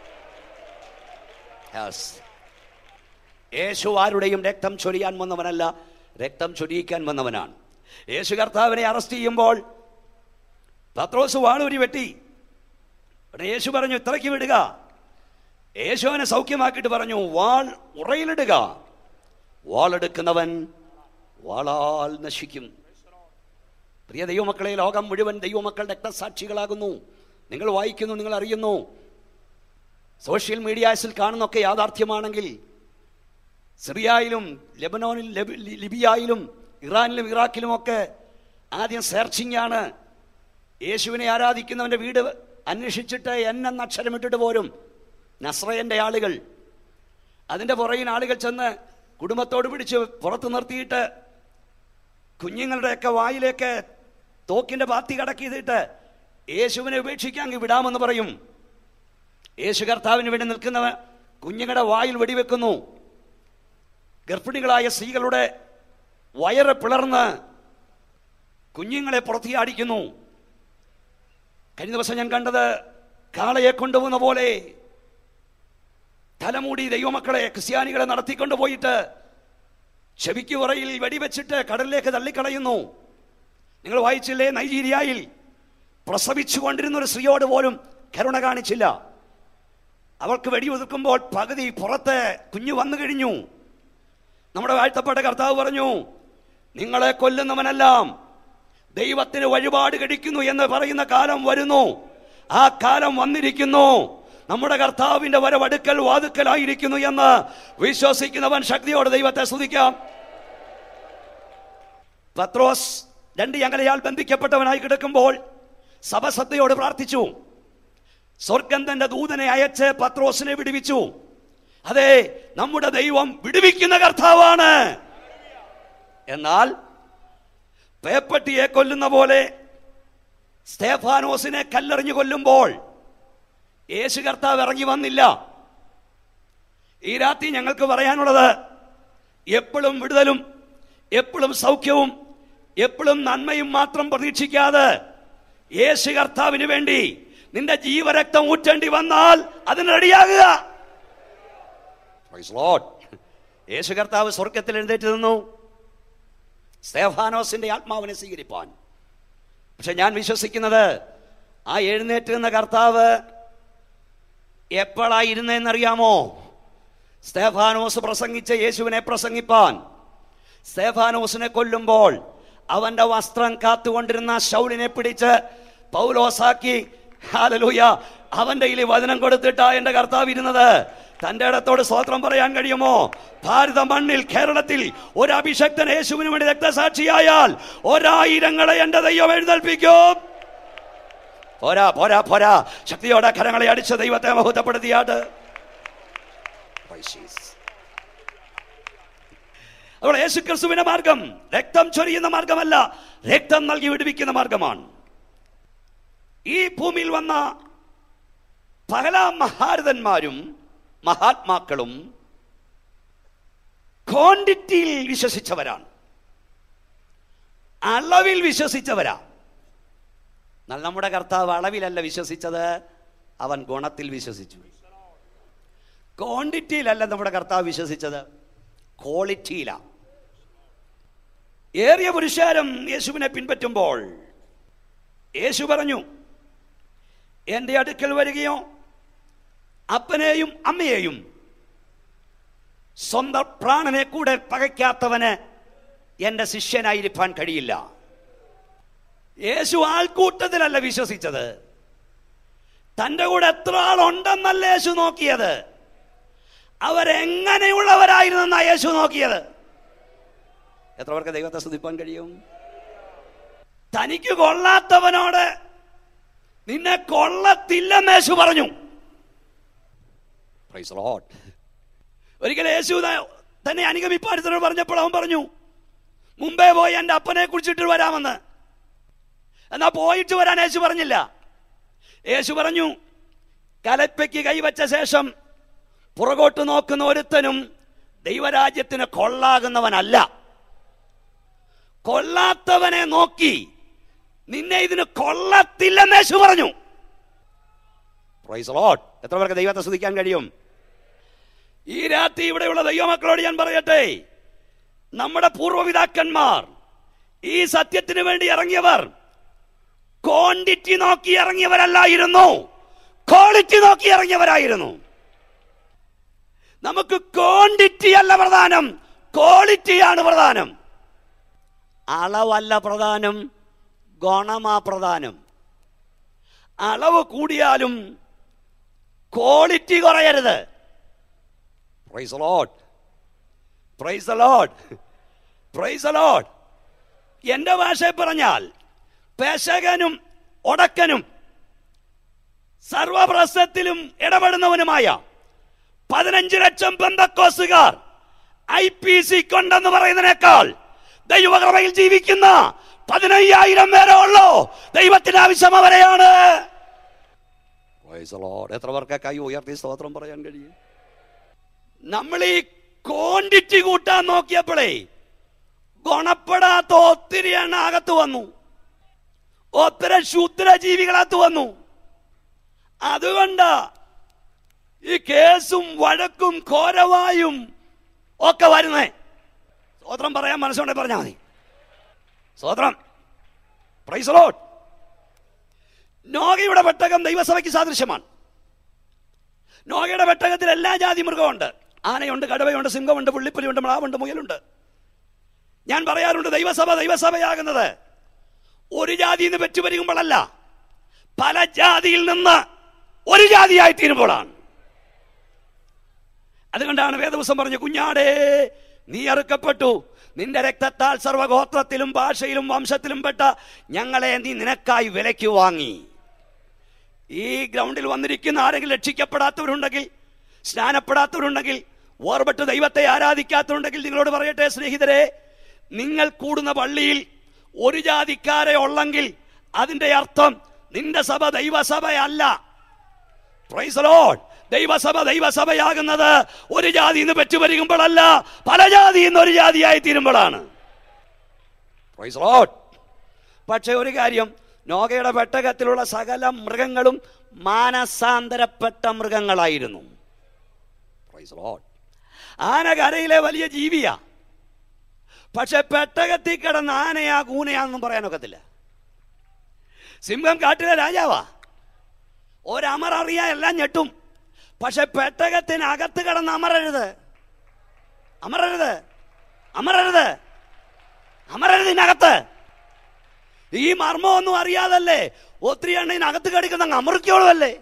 Yes. യേശു ആരുടെയും രക്തം ചൊരിയാൻ വന്നവനല്ല രക്തം ചൊരിയിക്കാൻ വന്നവനാണ് യേശു കർത്താവിനെ അറസ്റ്റ് ചെയ്യുമ്പോൾ പത്രോസ് വാളൂരി വെട്ടി ഉടനെ യേശു പറഞ്ഞു ഇത്രയ്ക്ക് വിടുക യേശുവിനെ സൗഖ്യമാക്കിയിട്ട് പറഞ്ഞു വാൾ ഉറയിലിടുക വാളെടുക്കുന്നവൻ വാളാൽ നശിക്കും പ്രിയ ദൈവമക്കളെ ലോകം മുഴുവൻ ദൈവമക്കൾ രക്തസാക്ഷികളാകുന്നു നിങ്ങൾ വായിക്കുന്നു നിങ്ങൾ അറിയുന്നു സോഷ്യൽ മീഡിയാസിൽ കാണുന്നൊക്കെ യാഥാർത്ഥ്യമാണെങ്കിൽ സിറിയയിലും ലെബനോനിൽ ലെബ- ലി- ലിബിയയിലും ഇറാനിലും ഇറാഖിലും ഒക്കെ ആദ്യം സെർച്ചിങ് ആണ് യേശുവിനെ ആരാധിക്കുന്നവന്റെ വീട് അന്വേഷിച്ചിട്ട് എന്നെന്ന് അക്ഷരമിട്ടിട്ട് പോരും നസ്രയന്റെ ആളുകൾ അതിന്റെ പുറകിൽ ആളുകൾ ചെന്ന് കുടുംബത്തോട് പിടിച്ച് പുറത്ത് നിർത്തിയിട്ട് കുഞ്ഞുങ്ങളുടെയൊക്കെ വായിലേക്ക് തോക്കിന്റെ പാത്തി കടക്കിയിട്ട് യേശുവിനെ ഉപേക്ഷിക്കാമെങ്കിൽ വിടാമെന്ന് പറയും യേശു കർത്താവിന് വേണ്ടി നിൽക്കുന്നവ കുഞ്ഞുങ്ങളുടെ വായിൽ വെടിവെക്കുന്നു ഗർഭിണികളായ സ്ത്രീകളുടെ വയറ് പിളർന്ന് കുഞ്ഞുങ്ങളെ പുറത്തിയാടിക്കുന്നു കഴിഞ്ഞ ദിവസം ഞാൻ കണ്ടത് കാളയെ കൊണ്ടുപോകുന്ന പോലെ തലമൂടി ദൈവമക്കളെ ക്രിസ്ത്യാനികളെ നടത്തിക്കൊണ്ടു പോയിട്ട് ചെവിക്ക് പുറയിൽ വെടിവെച്ചിട്ട് കടലിലേക്ക് തള്ളിക്കളയുന്നു നിങ്ങൾ വായിച്ചില്ലേ നൈജീരിയയിൽ പ്രസവിച്ചു കൊണ്ടിരുന്ന ഒരു സ്ത്രീയോട് പോലും കരുണ കാണിച്ചില്ല അവൾക്ക് വെടിയൊതുക്കുമ്പോൾ പകുതി പുറത്ത് കുഞ്ഞു വന്നു കഴിഞ്ഞു നമ്മുടെ വാഴ്ത്തപ്പെട്ട കർത്താവ് പറഞ്ഞു നിങ്ങളെ കൊല്ലുന്നവനെല്ലാം ദൈവത്തിന് വഴിപാട് കഴിക്കുന്നു എന്ന് പറയുന്ന കാലം വരുന്നു ആ കാലം വന്നിരിക്കുന്നു നമ്മുടെ കർത്താവിന്റെ വരവടുക്കൽ വാതുക്കലായിരിക്കുന്നു എന്ന് വിശ്വസിക്കുന്നവൻ ശക്തിയോടെ ദൈവത്തെ സ്തുതിക്കാം പത്രോസ് രണ്ട് ഞങ്ങളയാൾ ബന്ധിക്കപ്പെട്ടവനായി കിടക്കുമ്പോൾ സഭ ശ്രദ്ധയോട് പ്രാർത്ഥിച്ചു സ്വർഗം തന്റെ ദൂതനെ അയച്ച് പത്രോസിനെ വിടുവിച്ചു അതെ നമ്മുടെ ദൈവം വിടുവിക്കുന്ന കർത്താവാണ് എന്നാൽ പേപ്പട്ടിയെ കൊല്ലുന്ന പോലെ സ്തേഫാനോസിനെ കല്ലെറിഞ്ഞു കൊല്ലുമ്പോൾ യേശു കർത്താവ് ഇറങ്ങി വന്നില്ല ഈ രാത്രി ഞങ്ങൾക്ക് പറയാനുള്ളത് എപ്പോഴും വിടുതലും എപ്പോഴും സൗഖ്യവും എപ്പോഴും നന്മയും മാത്രം പ്രതീക്ഷിക്കാതെ യേശു കർത്താവിന് വേണ്ടി നിന്റെ ജീവരക്തം ഊറ്റേണ്ടി വന്നാൽ അതിന് റെഡിയാകുക Praise Lord. യേശു കർത്താവ് സ്വർഗത്തിൽ എഴുന്നേറ്റ് നിന്നു സ്തേഫാനോസിന്റെ ആത്മാവിനെ സ്വീകരിപ്പാൻ പക്ഷെ ഞാൻ വിശ്വസിക്കുന്നത് ആ എഴുന്നേറ്റ് നിന്ന കർത്താവ് എപ്പോഴായിരുന്നെന്നറിയാമോ സ്തേഫാനോസ് പ്രസംഗിച്ച യേശുവിനെ പ്രസംഗിപ്പാൻ സ്തേഫാനോസിനെ കൊല്ലുമ്പോൾ അവന്റെ വസ്ത്രം കാത്തുകൊണ്ടിരുന്ന ശൗലിനെ പിടിച്ച് പൗലോസാക്കി ഹാലലൂയ അവന്റെ കയ്യിൽ വചനം കൊടുത്തിട്ടാ എന്റെ കർത്താവ് ഇരുന്നത് തന്റെ ഇടത്തോട് സ്വോത്രം പറയാൻ കഴിയുമോ ഭാരത മണ്ണിൽ കേരളത്തിൽ ഒരു അഭിഷക്തൻ യേശുവിന് വേണ്ടി രക്തസാക്ഷിയായാൽ ഒരായിരങ്ങളെ എന്റെ ദൈവം എഴുന്നേൽപ്പിക്കും പോരാ പോരാ പോരാ ശക്തിയോടെ കരങ്ങളെ അടിച്ച ദൈവത്തെ മഹത്വപ്പെടുത്തിയാട്ട് അപ്പോൾ യേശു ക്രിസ്തുവിന്റെ മാർഗം രക്തം ചൊരിയുന്ന മാർഗമല്ല രക്തം നൽകി വിടുവിക്കുന്ന മാർഗമാണ് ഈ ഭൂമിയിൽ വന്ന പല മഹാരഥന്മാരും മഹാത്മാക്കളും ക്വാണ്ടിറ്റിയിൽ വിശ്വസിച്ചവരാണ് അളവിൽ വിശ്വസിച്ചവരാ എന്നാൽ നമ്മുടെ കർത്താവ് അളവിലല്ല വിശ്വസിച്ചത് അവൻ ഗുണത്തിൽ വിശ്വസിച്ചു ക്വാണ്ടിറ്റിയിലല്ല നമ്മുടെ കർത്താവ് വിശ്വസിച്ചത് ക്വാളിറ്റിയിലാണ് ഏറിയ പുരുഷാരം യേശുവിനെ പിൻപറ്റുമ്പോൾ യേശു പറഞ്ഞു എൻ്റെ അടുക്കൽ വരികയോ അപ്പനെയും അമ്മയെയും സ്വന്തം പ്രാണനെ കൂടെ പകയ്ക്കാത്തവന് എൻ്റെ ശിഷ്യനായിരിക്കാൻ കഴിയില്ല യേശു ആൾക്കൂട്ടത്തിലല്ല വിശ്വസിച്ചത് തൻ്റെ കൂടെ എത്ര ആളുണ്ടെന്നല്ല യേശു നോക്കിയത് അവരെങ്ങനെയുള്ളവരായിരുന്നെന്നാ യേശു നോക്കിയത് എത്ര പേർക്ക് ദൈവത്തെ സ്തുതിപ്പാൻ കഴിയും തനിക്ക് കൊള്ളാത്തവനോട് നിന്നെ കൊള്ളത്തില്ലെന്ന് യേശു പറഞ്ഞു Praise the Lord. ഒരിക്കൽ യേശു ത- തന്നെ അനുഗമിപ്പാടുത്തനോട് പറഞ്ഞപ്പോൾ അവൻ പറഞ്ഞു മുമ്പേ പോയി എൻ്റെ അപ്പനെ കുറിച്ചിട്ട് വരാമെന്ന് എന്നാ പോയിട്ട് വരാൻ യേശു പറഞ്ഞില്ല യേശു പറഞ്ഞു കലപ്പയ്ക്ക് കൈവച്ച ശേഷം പുറകോട്ട് നോക്കുന്ന ഒരുത്തനും ദൈവരാജ്യത്തിന് കൊള്ളാകുന്നവനല്ല കൊള്ളാത്തവനെ നോക്കി നിന്നെ ഇതിന് കൊള്ളത്തില്ലെന്ന് യേശു പറഞ്ഞു Praise the Lord. എത്ര പേർക്ക് ദൈവത്തെ സ്തുതിക്കാൻ കഴിയും ഈ രാത്രി ഇവിടെയുള്ള ദൈവമക്കളോട് ഞാൻ പറയട്ടെ നമ്മുടെ പൂർവ്വപിതാക്കന്മാർ ഈ സത്യത്തിന് വേണ്ടി ഇറങ്ങിയവർ ക്വാണ്ടിറ്റി നോക്കി ഇറങ്ങിയവരല്ലായിരുന്നു ക്വാളിറ്റി നോക്കി ഇറങ്ങിയവരായിരുന്നു നമുക്ക് ക്വാണ്ടിറ്റി അല്ല പ്രധാനം ക്വാളിറ്റിയാണ് പ്രധാനം അളവല്ല പ്രധാനം ഗുണമാ പ്രധാനം
അളവ് കൂടിയാലും ക്വാളിറ്റി കുറയരുത് praise Lord praise Lord praise Lord എന്റെ ഭാഷയിൽ പറഞ്ഞാൽ പേശകനും ഒടക്കനും സർവപ്രശ്നത്തിലും ഇടപെടുന്നവനുമായ പതിനഞ്ച് ലക്ഷം ബന്ധക്കോസുകാർ ഐ പി സി കൊണ്ടെന്ന് പറയുന്നതിനേക്കാൾ ദൈവകൃപയിൽ ജീവിക്കുന്ന പതിനയ്യായിരം പേരെ ഉള്ളൂ ദൈവത്തിന് ആവശ്യം അവരെയാണ് Praise the Lord. എത്ര പേർക്ക് കൈ ഉയർത്തി സ്തോത്രം പറയാൻ കഴിയും നമ്മൾ ഈ ക്വാണ്ടിറ്റി കൂട്ടാൻ നോക്കിയപ്പോഴേ ഗുണപ്പെടാത്ത ഒത്തിരി എണ്ണ അകത്ത് വന്നു ഒത്തിരി ക്ഷുദ്രജീവികളകത്ത് വന്നു അതുകൊണ്ട് ഈ കേസും വഴക്കും ഘോരവായും ഒക്കെ വരുന്നേ സ്വോത്രം പറയാൻ മനസ്സുണ്ടെ പറഞ്ഞാൽ മതി സ്വോത്രം പ്രൈസ് ലോട്ട് നോഗയുടെ പെട്ടകം ദൈവസഭയ്ക്ക് സാദൃശ്യമാണ് നോഗയുടെ പെട്ടകത്തിൽ എല്ലാ ജാതി മൃഗമുണ്ട് ആനയുണ്ട് കടവയുണ്ട് സിംഹമുണ്ട് പുള്ളിപ്പുലിയുണ്ട് മ്ലാവുണ്ട് മുയലുണ്ട് ഞാൻ പറയാറുണ്ട് ദൈവസഭ ദൈവസഭയാകുന്നത് ഒരു ജാതിയിൽ നിന്ന് പെറ്റുപരികുമ്പോഴല്ല പല ജാതിയിൽ നിന്ന് ഒരു ജാതിയായി തീരുമ്പോഴാണ് അതുകൊണ്ടാണ് വേദവസം പറഞ്ഞു കുഞ്ഞാടേ നീ അറുക്കപ്പെട്ടു നിന്റെ രക്തത്താൽ സർവഗോത്രത്തിലും ഭാഷയിലും വംശത്തിലും പെട്ട ഞങ്ങളെ നീ നിനക്കായി വിലയ്ക്ക് വാങ്ങി ഈ ഗ്രൗണ്ടിൽ വന്നിരിക്കുന്ന ആരെങ്കിലും രക്ഷിക്കപ്പെടാത്തവരുണ്ടെങ്കിൽ സ്നാനപ്പെടാത്തവരുണ്ടെങ്കിൽ ഓർബട്ട് ദൈവത്തെ ആരാധിക്കാത്തവരുണ്ടെങ്കിൽ നിങ്ങളോട് പറയട്ടെ സ്നേഹിതരെ നിങ്ങൾ കൂടുന്ന പള്ളിയിൽ ഒരു ജാതിക്കാരെ ഉള്ളെങ്കിൽ അതിന്റെ അർത്ഥം നിന്റെ സഭ ദൈവസഭയല്ല പ്രൈസ് ലോഡ് ദൈവസഭ ദൈവസഭയാകുന്നത് ഒരു ജാതി നിന്ന് പെറ്റുപരികുമ്പോഴല്ല പല ജാതി നിന്ന് ഒരു ജാതിയായി തീരുമ്പോഴാണ് പ്രൈസ് ലോഡ് പക്ഷെ ഒരു കാര്യം നോഗയുടെ പെട്ടകത്തിലുള്ള സകല മൃഗങ്ങളും മാനസാന്തരപ്പെട്ട മൃഗങ്ങളായിരുന്നു പ്രൈസ് ലോഡ് ആന കരയിലെ വലിയ ജീവിയാ പക്ഷെ പെട്ടകത്തിൽ കിടന്ന ആനയാ കൂനയാന്നും പറയാനൊക്കത്തില്ല സിംഹം കാട്ടിലെ രാജാവാ ഒരമർ അറിയാൻ എല്ലാം ഞെട്ടും പക്ഷെ പെട്ടകത്തിനകത്ത് കിടന്ന് അമരരുത് അമരരുത് അമരരുത് അമരരുത് ഇതിനകത്ത് ഈ മർമ്മമൊന്നും അറിയാതല്ലേ ഒത്തിരി എണ്ണ ഇതിനകത്ത് കടിക്കുന്ന അങ്ങ് അമർക്കോളുമല്ലേ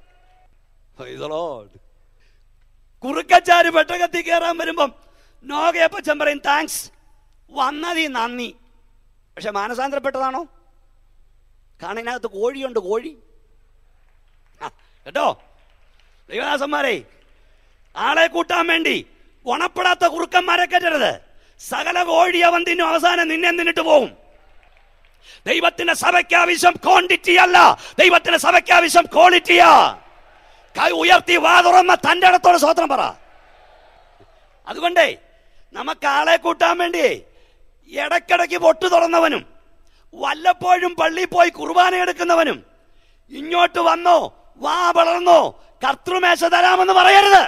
കുറുക്കച്ചാര് പെട്ടകത്തിൽ കയറാൻ വരുമ്പം നോകയപ്പച്ചൻ പറയും താങ്ക്സ് വന്നതി നന്ദി പക്ഷെ മാനസാന്തരപ്പെട്ടതാണോ കാരണം ഇതിനകത്ത് കോഴിയുണ്ട് കോഴി ആ, കേട്ടോ ദൈവദാസന്മാരെ ആളെ കൂട്ടാൻ വേണ്ടി ഗുണപ്പെടാത്ത കുറുക്കന്മാരെ കയറ്റരുത് സകല കോഴി അവൻ തിന്നും അവസാനം നിന്നെ തിന്നിട്ട് പോകും ദൈവത്തിന്റെ സഭയ്ക്ക് ആവശ്യം ക്വാണ്ടിറ്റി അല്ല ദൈവത്തിന്റെ സഭയ്ക്ക് ആവശ്യം ക്വാളിറ്റിയാ കൈ ഉയർത്തി വാ തുറന്ന തന്റെ ഇടത്തോട് സ്വത്രം പറ അതുകൊണ്ടേ നമുക്ക് ആളെ കൂട്ടാൻ വേണ്ടി ഇടയ്ക്കിടയ്ക്ക് പൊട്ടു തുറന്നവനും വല്ലപ്പോഴും പള്ളിയിൽ പോയി കുർബാന എടുക്കുന്നവനും ഇങ്ങോട്ട് വന്നോ വാ വളർന്നോ കർത്തൃമേശ തരാമെന്ന് പറയരുത്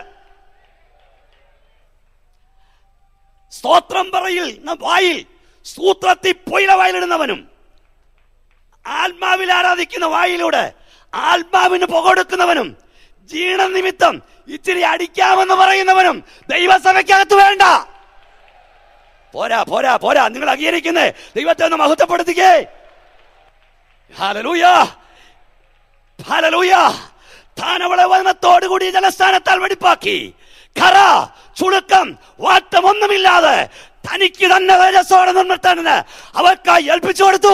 സ്തോത്രം പറയിൽ ന- വായിൽ സൂത്രത്തിൽ പൊയില വായിലിടുന്നവനും ആത്മാവിൽ ആരാധിക്കുന്ന വായിലൂടെ ആത്മാവിന് പുകൊടുക്കുന്നവനും ജീണനിമിത്തം ഇച്ചിരി അടിക്കാമെന്ന് പറയുന്നവനും ദൈവസഭയ്ക്കകത്ത് വേണ്ട പോരാ പോരാ പോരാ നിങ്ങൾ അംഗീകരിക്കുന്നേ ദൈവത്തെ ഒന്ന് മഹത്വപ്പെടുത്തിക്കേ ഹാലലൂയ ഹാലലൂയ താൻ അവളെ വനത്തോടുകൂടി ജലസ്ഥാനത്താൽ വെടിപ്പാക്കി ഖറ ചുളുക്കം വാട്ടമൊന്നുമില്ലാതെ തനിക്ക് തന്നെ തേജസ്സോടെ നിർത്താനെന്ന് അവർക്കായി ഏൽപ്പിച്ചു കൊടുത്തു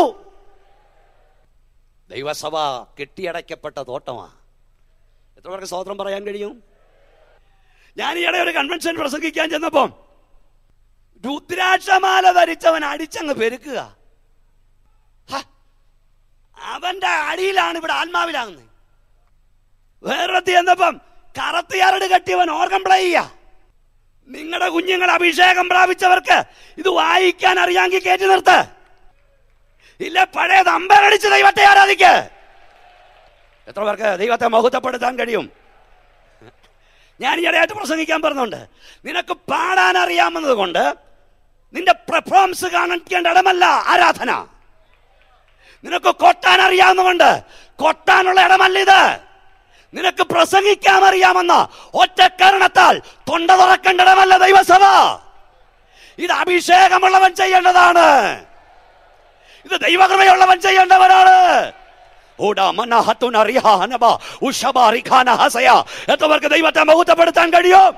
ദൈവസഭ കെട്ടിയടയ്ക്കപ്പെട്ട തോട്ടമാ എത്ര പേർക്ക് സ്തോത്രം പറയാൻ കഴിയും ഞാൻ ഈയിടെ ഒരു കൺവെൻഷൻ പ്രസംഗിക്കാൻ ചെന്നപ്പം രുദ്രാക്ഷമാല ധരിച്ചവൻ അടിച്ചങ്ങ് പെരുക്കുക ഹ, അവന്റെ അടിയിലാണ് ഇവിടെ ആത്മാവിലാകുന്നത് വേറൊരുത്തി ചെന്നപ്പം കറത്തിയാറട് കെട്ടിയവൻ ഓർഗം പ്ലേ ചെയ്യ നിങ്ങളുടെ കുഞ്ഞുങ്ങൾ അഭിഷേകം പ്രാപിച്ചവർക്ക് ഇത് വായിക്കാൻ അറിയാമെങ്കിൽ കയറ്റി നിർത്ത് ഇല്ല പഴയ അമ്പരടിച്ച് ദൈവത്തെ ആരാധിക്ക് എത്ര പേർക്ക് ദൈവത്തെ മഹത്വപ്പെടുത്താൻ കഴിയും ഞാൻ ഈയിടെയായിട്ട് പ്രസംഗിക്കാൻ പറഞ്ഞുണ്ട് നിനക്ക് പാടാൻ അറിയാമെന്നത് കൊണ്ട് നിന്റെ പെർഫോമൻസ് കാണിക്കേണ്ട ഇടമല്ല ആരാധന നിനക്ക് കൊട്ടാൻ അറിയാവുന്നതുകൊണ്ട് കൊട്ടാനുള്ള ഇടമല്ല ഇത് നിനക്ക് പ്രസംഗിക്കാൻ അറിയാമെന്ന ഒറ്റ കാരണത്താൽ തൊണ്ട തുറക്കേണ്ട ഇടമല്ല ദൈവസഭ ഇത് അഭിഷേകമുള്ളവൻ ചെയ്യേണ്ടതാണ് ഇത് ദൈവകൃപയുള്ളവൻ ചെയ്യേണ്ടവരാണ് ഓടാ മന്നഹത്തുന റിഹാനബ ഉഷബ റിഖാന ഹസയ എത്രവർക്ക് ദൈവത്തെ മഹത്വപ്പെടുത്താൻ കഴിയും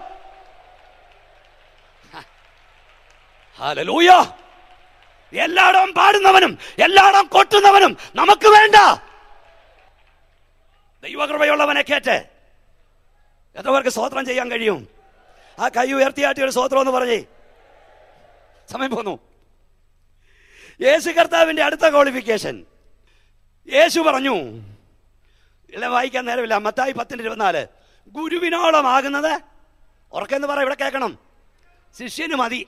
ഹല്ലേലൂയ എല്ലായിടവും പാടുന്നവനും എല്ലായിടവും കൊട്ടുന്നവനും നമുക്ക് വേണ്ട ദൈവകൃപയുള്ളവനെ കേറ്റ് എത്രവർക്ക് സ്തോത്രം ചെയ്യാൻ കഴിയും ആ കൈ ഉയർത്തിയാട്ടി ഒരു സ്തോത്രം എന്ന് പറഞ്ഞേ സമയം പോന്നു യേശു കർത്താവിന്റെ അടുത്ത ക്വാളിഫിക്കേഷൻ യേശു പറഞ്ഞു ഇല്ല വായിക്കാൻ നേരമില്ല മത്തായി പത്തിന്റെ ഇരുപത്തിനാല് ഗുരുവിനോളമാകുന്നത് ഉറക്കെന്ന് പറ ഇവിടെ കേൾക്കണം ശിഷ്യന് മതി